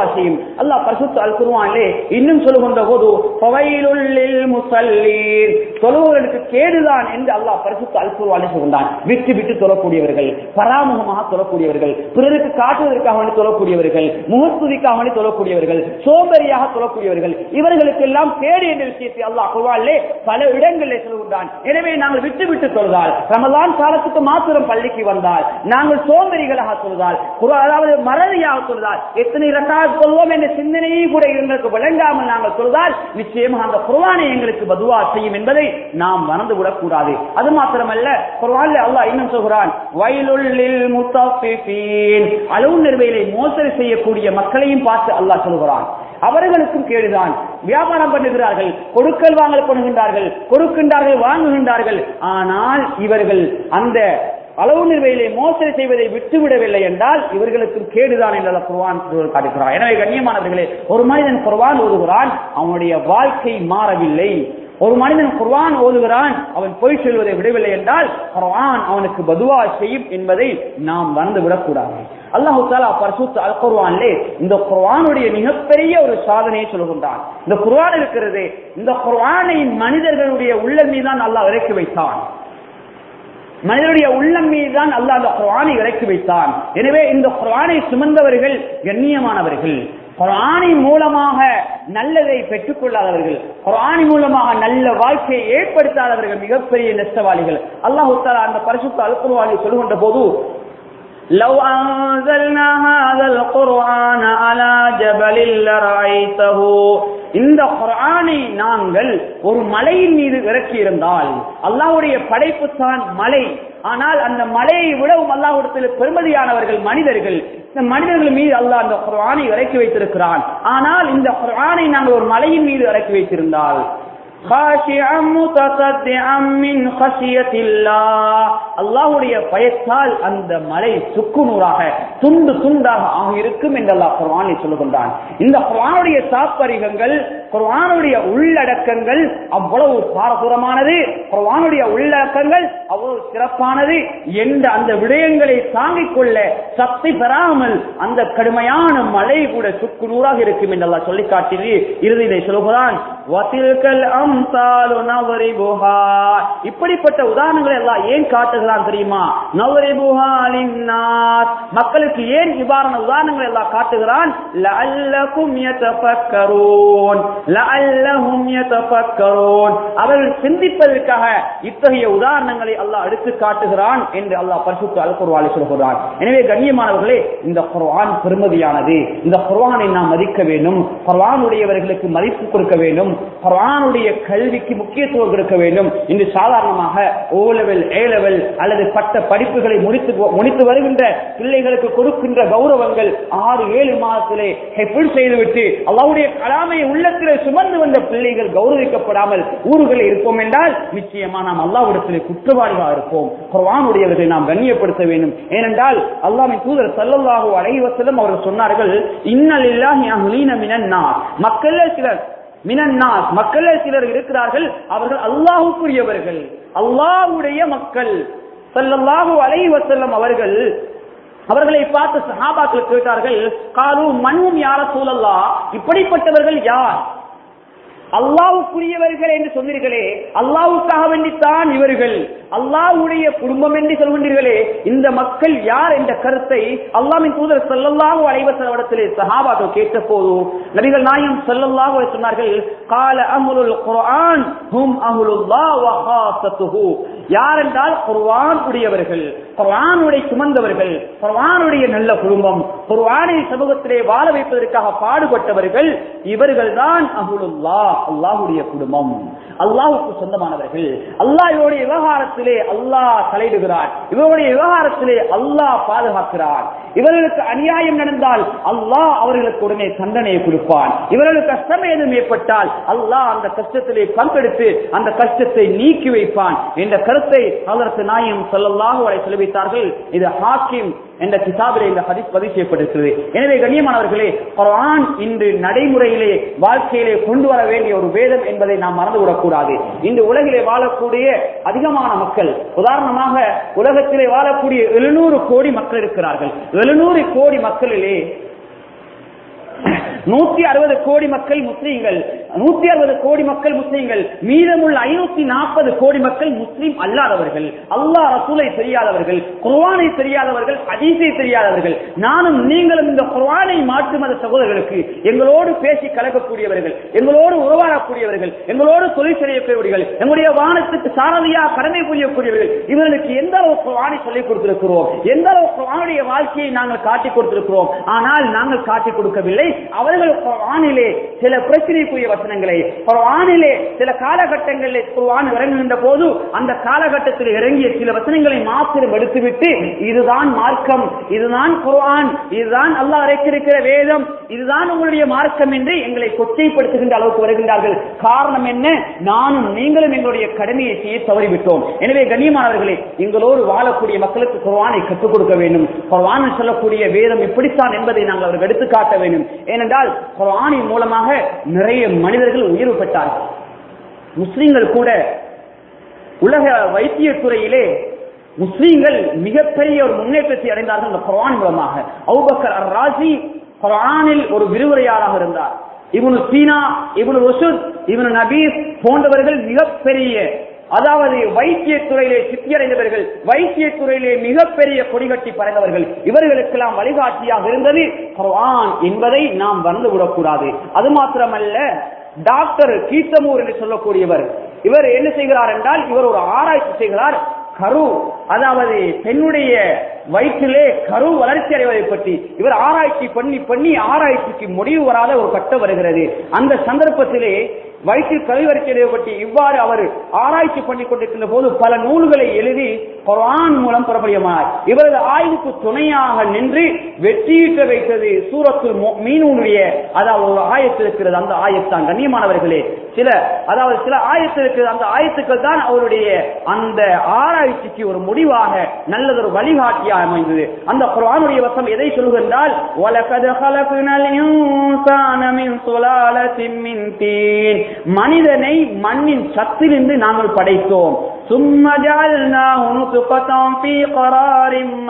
செய்யும் அல்லாஹ் பரிசுத்த அல் குர்ஆனிலே இன்னும் சொல்லுகின்ற போது ஃபவைலுல்லில் முஸல்லீன் தொழுவர்களுக்கு கேடுதான் என்று அல்லாஹ் பரிசுத்த அல் குர்ஆனிலே சொல்கின்றான் விட்டு விட்டு தொழக்கூடியவர்கள் பராமுகமாக தொழக்கூடியவர்கள் பிறருக்கு காட்டுவதற்காக வேண்டி தொழக்கூடியவர்கள் முகஸ்துதிக்காக வேண்டி தொழக்கூடியவர்கள் சோம்பேறியாக தொழக்கூடியவர்கள் இவர்களுக்கெல்லாம் கேடு என்ற விஷயத்தை அல்லாஹ் குர்ஆனிலே பல இடங்களிலே சொல்கின்றான் எனவே நாங்கள் விட்டு விட்டு தொழுதால் ரமலான் காலத்துக்கு மாத்திரம் பள்ளிக்கு வந்தால் நாங்கள் சோம்பேறிகளாக தொழுதால் குர்ஆன் அதாவது மறதியாக தொழுதால் எத்தனை ரக்காத் கொள்வோம் என்ற சிந்தனையே கூட எங்களுக்கு விளங்காமல் நாங்கள் தொழுதால் நிச்சயமாக அந்த குர்ஆனை எங்களுக்கு பதுவா செய்யும் என்பதை நாம் மறந்து விடக்கூடாது அது மாத்திரமல்ல குர்ஆன்ல அல்லாஹ் இன்னும் சொல்கிறான் வயலுள்ளில் முத்தஃபிஃபீன் அளவு நிர்வையிலே மோசடி செய்யக்கூடிய மக்களையும் பார்த்து அல்லாஹ் சொல்கிறான் அவர்களுக்கும் கேடுதான் வியாபாரம் பண்ணுகிறார்கள் கொடுக்கல் வாங்கல் பண்ணுகின்றார்கள் கொடுக்கின்றார்கள் வாங்குகின்றார்கள் ஆனால் இவர்கள் அந்த அளவு நிர்வையிலே மோசடி செய்வதை விட்டுவிடவில்லை என்றால் இவர்களுக்கும் கேடுதான் என்று அல்லாஹ் குர்ஆன் காட்டுகிறார் எனவே கண்ணியமானவர்களே ஒரு மனிதன் குர்ஆன் ஓதுகிறான் அவனுடைய வாழ்க்கை மாறவில்லை ஒரு மனிதன் குர்ஆன் ஓதுகிறான் அவன் பொய் சொல்வதை விடவில்லை என்றால் குர்ஆன் அவனுக்கு பதுவா செய்யும் என்பதை நாம் மறந்து விடக்கூடாது அல்லாஹு தாலா பரிசுத்த அல் குர்ஆனிலே இந்த குர்ஆனுடைய மிகப்பெரிய ஒரு சாதனையை சொல்கின்றான் இந்த குர்ஆன் இருக்கிறது இந்த குர்ஆனை மனிதர்களுடைய உள்ளம் மீதான் அல்லாஹ் இறக்கி வைத்தான் மனிதனுடைய உள்ளம் மீதுதான் அல்லாஹ் அந்த குர்ஆனை இறக்கி வைத்தான் எனவே இந்த குர்ஆனை சுமந்தவர்கள் கண்ணியமானவர்கள் குர்ஆனின் மூலமாக நல்லதை பெற்றுக் கொள்ளாதவர்கள் குர்ஆனின் மூலமாக நல்ல வாழ்க்கையை ஏற்படுத்தாதவர்கள் மிகப்பெரிய நஷ்டவாளிகள் அல்லாஹ் தஆலா அந்த பரிசுத்த அல் குர்ஆனை சொல்லுகின்ற போது لو أنزلنا هذا القرآن على جبل لرأيته இந்த குர்ஆனை நாங்கள் ஒரு மலையின் மீது இறக்கி இருந்தால் அல்லாஹ்வுடைய படைப்பு தான் மலை ஆனால் அந்த மலையை விடவும் அல்லாஹ்விடத்தில் பெருமதியானவர்கள் மனிதர்கள் இந்த மனிதர்கள் மீது அல்லாஹ் அந்த குர்ஆனை இறக்கி வைத்திருக்கிறான் ஆனால் இந்த குர்ஆனை நாங்கள் ஒரு மலையின் மீது இறக்கி வைத்திருந்தால் خاشعا متصدعا من خشية الله அல்லாஹ்வுடைய பயத்தால் அந்த மலை சுக்குநூறாக துண்டு துண்டாக ஆகியிருக்கும் என்று அல்லாஹ் குர்ஆனில் சொல்லுகின்றான் இந்த குர்ஆனுடைய தாற்பரிகங்கள் குர்ஆனுடைய உள்ளடக்கங்கள் அவ்வளவு பாரதூரமானது குர்ஆனுடைய உள்ளடக்கங்கள் அவ்வளவு சிறப்பானது என்ற அந்த விடயங்களை தாங்கிக் கொள்ள சக்தி பெறாமல் அந்த கடுமையான மலை கூட சுக்குநூறாக இருக்கும் என்று அல்லாஹ் சொல்லி காட்டி இறுதியிலே சொல்லுகிறான் வத்தில்கல் அம்சாலு நவரிபுஹா இப்படிப்பட்ட உதாரணங்களை எல்லாம் ஏன் காட்டுகிறான் தெரியுமா நவரிபுஹா லின்னாஸ் மக்களுக்கு ஏன் இவ்வாறான உதாரணங்களை எல்லாம் காட்டுகிறான் லஅல்லகும் யதஃபக்கரூன் லஅல்லஹும் யதஃபக்கரூன் அவர்கள் சிந்திப்பதற்காக இத்தகைய உதாரணங்களை அல்லாஹ் எடுத்து காட்டுகிறான் என்று அல்லாஹ் பரிசுத்த அல் குர்ஆனில் சொல்கிறான் எனவே கண்ணியமானவர்களே இந்த குர்ஆன் பெருமதியானது இந்த குர்ஆனை நாம் மதிக்க வேண்டும் குர்ஆனுடையவர்களுக்கு மதிப்பு கொடுக்க வேண்டும் குர்ஆனுடைய கல்விக்கு முக்கியத்துவம் கொடுக்க வேண்டும் இன்று சாதாரணமாக ஓ லெவல் ஏ லெவல் அல்லது பட்ட படிப்புகளை முடித்து முடித்து வருகின்ற பிள்ளைகளுக்கு கொடுக்கின்ற கௌரவங்கள் ஆறு ஏழு மாதத்திலே ஹெஃபில் செய்துவிட்டு அல்லாவுடைய கலாமை உள்ளத்திலே சுமந்து வந்த பிள்ளைகள் கௌரவிக்கப்படாமல் ஊர்களில் இருப்போம் என்றால் நிச்சயமா நாம் அல்லாவிடத்திலே குற்றவாளிகளாக இருப்போம் குர்ஆனுடையவர்களை நாம் கண்ணியப்படுத்த வேண்டும் ஏனென்றால் அல்லாஹ்வின் தூதர் ஸல்லல்லாஹு அலைஹி வஸல்லம் அவர்கள் சொன்னார்கள் இன்னலில்லாஹி அஹ்லீன மினன் நாஸ் மக்களே சிலர் மினன்னாஸ் மக்களே சிலர் இருக்கிறார்கள் அவர்கள் அல்லாஹுக்குரியவர்கள் அல்லாஹ்வுடைய மக்கள் ஸல்லல்லாஹு அலைஹி வஸல்லம் அவர்கள் அவர்களை பார்த்து சஹாபாக்கள் கேட்டார்கள் காலு மண்ணும் யார சூழல்லா இப்படிப்பட்டவர்கள் யார் அல்லாவுக்குரியவர்கள் என்று சொன்னீர்களே அல்லாவுக்காக வேண்டித்தான் இவர்கள் அல்லாவுடைய குடும்பம் என்று சொல்கின்றீர்களே இந்த மக்கள் யார் என்ற கருத்தை அல்லாமின் தூதர் செல்லல்லாஹு அலைவசவடத்திலே சஹாபாக்கள் கேட்ட போது நபிகள் நாயம் செல்லல்லாஹு சொன்னார்கள் கால அமுலுல் குர்ஆன் ஹும் அமுலுல்லா வஹாசத்துஹு யார் என்றால் குர்ஆன் உடையவர்கள் குர்ஆனுடைய சுமந்தவர்கள் குர்ஆனுடைய நல்ல குடும்பம் குர்ஆனை சமூகத்திலே வாழ வைப்பதற்காக பாடுபட்டவர்கள் இவர்கள் தான் அகுலுல்லா அல்லாஹுடைய குடும்பம் அல்லாஹுக்கு சொந்தமானவர்கள் அல்லாஹ் இவருடைய விவகாரத்திலே அல்லாஹ் தலையிடுகிறார் இவருடைய விவகாரத்திலே அல்லாஹ் பாதுகாக்கிறார் இவர்களுக்கு அநியாயம் நடந்தால் அல்லாஹ் அவர்களுக்கு உடனே தண்டனையை கொடுப்பான் இவர்களுக்கு கஷ்டம் ஏதும் ஏற்பட்டால் அல்லாஹ் அந்த கஷ்டத்திலே பங்கெடுத்து அந்த கஷ்டத்தை நீக்கி வைப்பான் என்ற கருத்தை அதற்கு நாயம் சொல்லல்லாக வரை செலவித்தார்கள் இது ஹாக்கிம் என்ற கிதாபிலே இந்த ஹதீஸ் பதிவு செய்யப்பட்டிருக்கிறது எனவே கண்ணியமானவர்களே குர்ஆன் இன்று நடைமுறையிலே வாழ்க்கையிலே கொண்டு வர வேண்டிய ஒரு வேதம் என்பதை நாம் மறந்துவிடக்கூடாது இன்று உலகிலே வாழக்கூடிய அதிகமான மக்கள் உதாரணமாக உலகத்திலே வாழக்கூடிய எழுநூறு கோடி மக்கள் இருக்கிறார்கள் எழுநூறு கோடி மக்களிலே நூத்தி அறுபது கோடி மக்கள் முஸ்லீம்கள் நூத்தி அறுபது கோடி மக்கள் முஸ்லீம்கள் மீதமுள்ள ஐநூத்தி நாற்பது கோடி மக்கள் முஸ்லீம் அல்லாதவர்கள் அல்லாஹ் ரசூலை தெரியாதவர்கள் குர்ஆனை தெரியாதவர்கள் ஹதீஸை தெரியாதவர்கள் நானும் நீங்களும் இந்த குர்ஆனை மாற்று மத சகோதரர்களுக்கு எங்களோடு பேசி கலக்கக்கூடியவர்கள் எங்களோடு உருவாடக்கூடியவர்கள் எங்களோடு தொழில் செய்யக்கூடியவர்கள் எங்களுடைய வானத்துக்கு சாரதியாக கடமை புரியக்கூடியவர்கள் இவர்களுக்கு எந்த அளவு குர்ஆனை சொல்லிக் கொடுத்திருக்கிறோம் எந்த அளவு குர்ஆனுடைய வாழ்க்கையை நாங்கள் காட்டிக் கொடுத்திருக்கிறோம் ஆனால் நாங்கள் காட்டிக் கொடுக்கவில்லை அவர்கள் குர்ஆனிலே சில பிரச்சனைக்குரிய வசனங்களை குர்ஆனிலே சில காலகட்டங்களில் குர்ஆன் இறங்குகின்ற போது அந்த காலகட்டத்தில் இறங்கிய சில வசனங்களை மாத்திரம் எடுத்துவிட்டு இதுதான் மார்க்கம் இதுதான் குர்ஆன் இதுதான் அல்லாஹ் இறக்கியிருக்கிற வேதம் இதுதான் உங்களுடைய மார்க்கம் என்று எங்களை கொச்சைப்படுத்துகின்ற அளவுக்கு வருகின்றார்கள் காரணம் என்ன நானும் நீங்களும் எங்களுடைய கடமையை செய்ய தவறிவிட்டோம் எனவே கண்ணியமானவர்களே எங்களோடு வாழக்கூடிய மக்களுக்கு குர்ஆனை கற்றுக் கொடுக்க வேண்டும் குர்ஆன் சொல்லக்கூடிய வேதம் இப்படித்தான் என்பதை நாங்கள் அவருக்கு எடுத்து காட்ட வேண்டும் ஏனென்றால் குர்ஆனின் மூலமாக நிறைய மனிதர்கள் உயர்வு பெற்றார்கள் முஸ்லிம்கள் கூட உலக வைத்திய துறையிலே முஸ்லீம்கள் மிகப்பெரிய ஒரு முன்னேற்றத்தை அடைந்தார்கள் இந்த குர்ஆன் மூலமாக அவுபக்கர் அர் ராசி குர்ஆனில் ஒரு விரிவுரையாளராக இருந்தார் இவனு சீனா இவனு ருசுத் இவனு நபீஸ் போன்றவர்கள் மிகப்பெரிய அதாவது வைத்திய துறையிலே சித்தியடைந்தவர்கள் வைத்திய துறையிலே மிகப்பெரிய கொடிகட்டி பறந்தவர்கள் இவர்களுக்கெல்லாம் வழிகாட்டியாக இருந்தது குர்ஆன் என்பதை நாம் வந்து விடக்கூடாது அது மாத்திரமல்ல டாக்டர் கீத்தமூர் என்று சொல்லக்கூடியவர் இவர் என்ன செய்கிறார் என்றால் இவர் ஒரு ஆராய்ச்சி செய்கிறார் கரு அதாவது பெண்ணுடைய வயிற்றிலே கரு வளர்ச்சி அடைவதை பற்றி இவர் ஆராய்ச்சி பண்ணி பண்ணி ஆராய்ச்சிக்கு முடிவு வராத ஒரு கட்டம் வருகிறது அந்த சந்தர்ப்பத்திலே வயிற்றில் கரு வளர்ச்சி அடைவதை பற்றி இவ்வாறு அவர் ஆராய்ச்சி பண்ணி கொண்டிருக்கின்ற போது பல நூல்களை எழுதி குர்ஆன் மூலம் புறப்படியமானார் இவரது ஆய்வுக்கு துணையாக நின்று வெற்றியிட்ட வைத்தது சூரத்துல் மீனுடைய அதாவது ஒரு ஆயத்து இருக்கிறது அந்த ஆயத்தான் கண்ணியமானவர்களே சில அதாவது சில ஆயத்து இருக்கிறது அந்த ஆயத்துக்கள் தான் அவருடைய அந்த ஆராய்ச்சிக்கு ஒரு முடிவாக நல்லதொரு வழிகாட்டியாக அமைந்தது அந்த குர்ஆனுடைய வசம் எதை சொல்கின்றால் வலகத் ஹலக்னல் இன்சான மின் சுலாலத்தின் மின் தீன் மனிதனை மண்ணின் சத்திலிருந்து நாங்கள் படைத்தோம் ثم جعلناه نطفة في قرار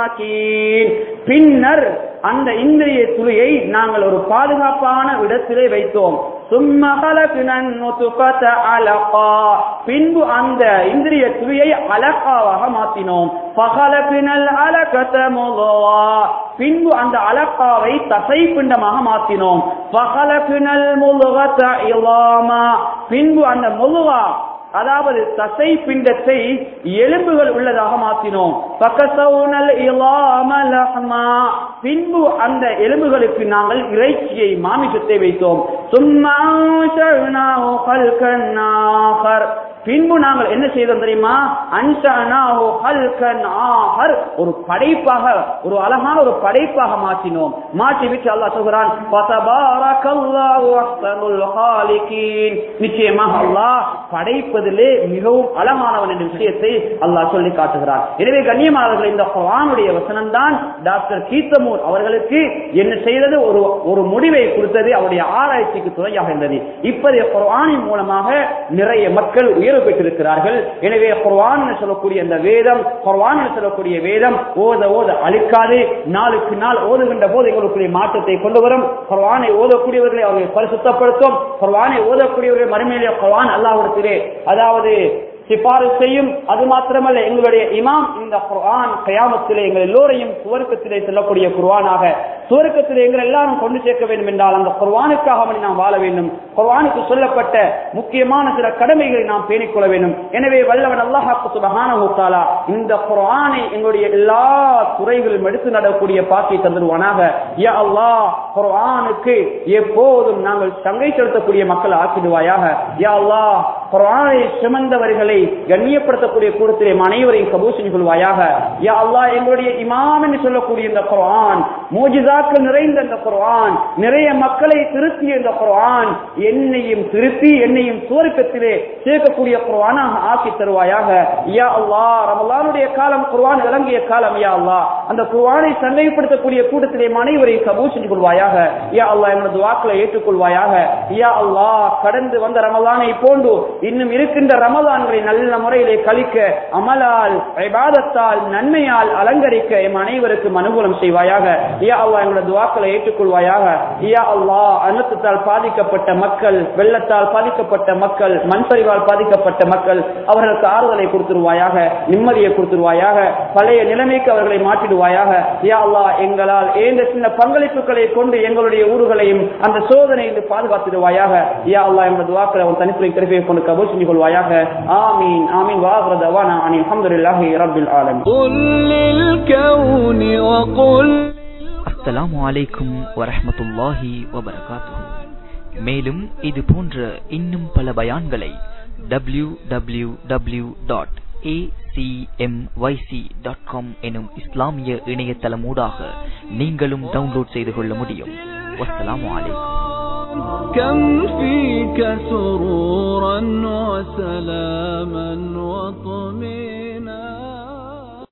مكين பின்னர் அந்த இந்திரிய துளியை நாங்கள் ஒரு பாதுகாப்பான இடத்திலே வைத்தோம் சும்மா خلقنا النطفة علقا பின்பு அந்த இந்திரிய துளியை அலக்காவாக மாற்றினோம் فخلقنا العلقة مضغة பின்பு அந்த அலக்காவை தசை பிண்டமாக மாற்றினோம் فخلقنا المضغة عظاما பின்பு அந்த முழுவா அதாவது தசை பிண்டத்தை எலும்புகள் உள்ளதாக மாற்றினோம் பக்கசவுனல் இலாம லஹ்மா பின்பு அந்த எலும்புகளுக்கு நாங்கள் இறைச்சியை மாமிசத்தை வைத்தோம் சும்மா அன்ஷஅனாஹு கல்கன் ஆஹர் பின்பு நாங்கள் என்ன செய்தோம் தெரியுமா அன்ஷஅனாஹு கல்கன் ஆஹர் ஒரு படைப்பாக ஒரு அழகான ஒரு படைப்பாக மாற்றினோம் மாற்றி விட்டு அல்லாஹ் சொல்கிறான் ஃபதபாரக்கல்லாஹு அஹ்சனுல் காலிகீன் நிச்சயமாக அல்லாஹ் படைப்பதிலே மிகவும் அழகானவன் என்ற விஷயத்தை அல்லாஹ் சொல்லி காட்டுகிறார் எனவே கண்ணியமானவர்கள் இந்த குர்ஆனுடைய வசனம் தான் டாக்டர் கீத்தமூர் அவர்களுக்கு என்ன செய்தது ஒரு ஒரு முடிவை கொடுத்தது அவருடைய ஆராய்ச்சிக்கு துணையாக இருந்தது இப்போதைய குர்ஆனின் மூலமாக நிறைய மக்கள் உயர்வு பெற்றிருக்கிறார்கள் எனவே குர்ஆன் என்று சொல்லக்கூடிய அந்த வேதம் குர்ஆன் என்று சொல்லக்கூடிய வேதம் ஓத ஓத அழிக்காது நாளுக்கு நாள் ஓதுகின்ற போது எங்களுக்குரிய மாற்றத்தை கொண்டு வரும் குர்ஆனை ஓதக்கூடியவர்களை அவர்களை பரிசுத்தப்படுத்தும் குர்ஆனை ஓதக்கூடியவர்கள் மறுமையிலே குர்ஆன் அல்லாஹ்விடத்திலே அதாவது சிபாரிசு செய்யும் அது மாத்திரமல்ல எங்களுடைய இமாம் இந்த குர்ஆன் கயாமத்திலே எங்கள் எல்லோரையும் சுவர்க்கத்திலே செல்லக்கூடிய குர்ஆனாக சுவர்க்கத்திலே எங்கள் எல்லாரும் கொண்டு சேர்க்க வேண்டும் என்றால் அந்த குர்ஆனுக்காக வேண்டி நாம் வாழ வேண்டும் குர்ஆனுக்கு சொல்லப்பட்ட முக்கியமான சில கடமைகளை நாம் பேணிக் கொள்ள வேண்டும் எனவே வல்லவன் அல்லாஹாக்கு சுபஹானஹு தஆலா இந்த குர்ஆனை எங்களுடைய எல்லா துறைகளிலும் எடுத்து நடக்கூடிய பாக்கை தந்துடுவானாக யா அல்லாஹ் குர்ஆனுக்கு எப்போதும் நாங்கள் சங்கை செலுத்தக்கூடிய மக்கள் ஆக்கிடுவாயாக யா அல்லாஹ் குர்ஆனை சுமந்தவர்களை கண்ணியப்படுத்தக்கூடிய கூடத்திலே நம் அனைவரையும் கபூல் செஞ்சு கொள்வாயாக யா அல்லாஹ் எங்களுடைய இமாம் என்று சொல்லக்கூடிய இந்த குர்ஆன் மூஜிதாக்கள் நிறைந்த இந்த குர்ஆன் நிறைய மக்களை திருத்திய இந்த குர்ஆன் என்னையும் திருத்தி என்னையும் சுவர்க்கத்திலே சேர்க்கக்கூடிய குர்ஆனாக ஆக்கி தருவாயாக யா அல்லாஹ் ரமலானுடைய காலம் குர்ஆன் விளங்கிய காலம் யா அல்லாஹ் அந்த குர்ஆனை சந்தைப்படுத்தக்கூடிய கூட்டத்திலே நம் அனைவரையும் கபூல் செஞ்சு கொள்வாயாக யா அல்லாஹ் எங்களது வாக்களை ஏற்றுக்கொள்வாயாக யா அல்லாஹ் கடந்து வந்த ரமலானை போன்று இன்னும் இருக்கின்ற ரமலான்களை நல்ல முறையிலே கழிக்க அமலால் இபாதத்தால் நன்மையால் அலங்கரிக்க எம் அனைவருக்கும் அனுகூலம் செய்வாயாக யா அல்லாஹ் எங்களோட துவாக்களை ஏற்றுக்கொள்வாயாக யா அல்லாஹ் அன்னத்தால் பாதிக்கப்பட்ட மக்கள் வெள்ளத்தால் பாதிக்கப்பட்ட மக்கள் மண்பரிவால் பாதிக்கப்பட்ட மக்கள் அவர்களுக்கு ஆறுதலை கொடுத்துருவாயாக நிம்மதியை கொடுத்துருவாயாக பழைய நிலைமைக்கு அவர்களை மாற்றிடுவாயாக யா அல்லாஹ் எங்களால் ஏந்த சின்ன பங்களிப்புகளை கொண்டு எங்களுடைய ஊர்களையும் அந்த சோதனையில் பாதுகாத்திடுவாயாக யா அல்லாஹ் எங்களோட துவாக்களை உன் தனித்துறை கருவியை கொண்டு கபூல் செஞ்சு கொள்வாயாக ஆமீன் ஆமீன் வாஹ்ரதவானா அனில் அல்ஹம்துலில்லாஹி ரப்பில் ஆலமீன் قل للكون وقل அஸ்ஸலாமு அலைக்கும் வரஹ்மத்துல்லாஹி வபரகாத்துஹு மேலும் இது போன்ற இன்னும் பல பயான்களை W W W dot dot com எனும் இஸ்லாமிய இணையதளமூடாக நீங்களும் டவுன்லோட் செய்து கொள்ள முடியும் வஸ்ஸலாமு அலைக்கும் كم فيك سرورا وسلاما وطمئنا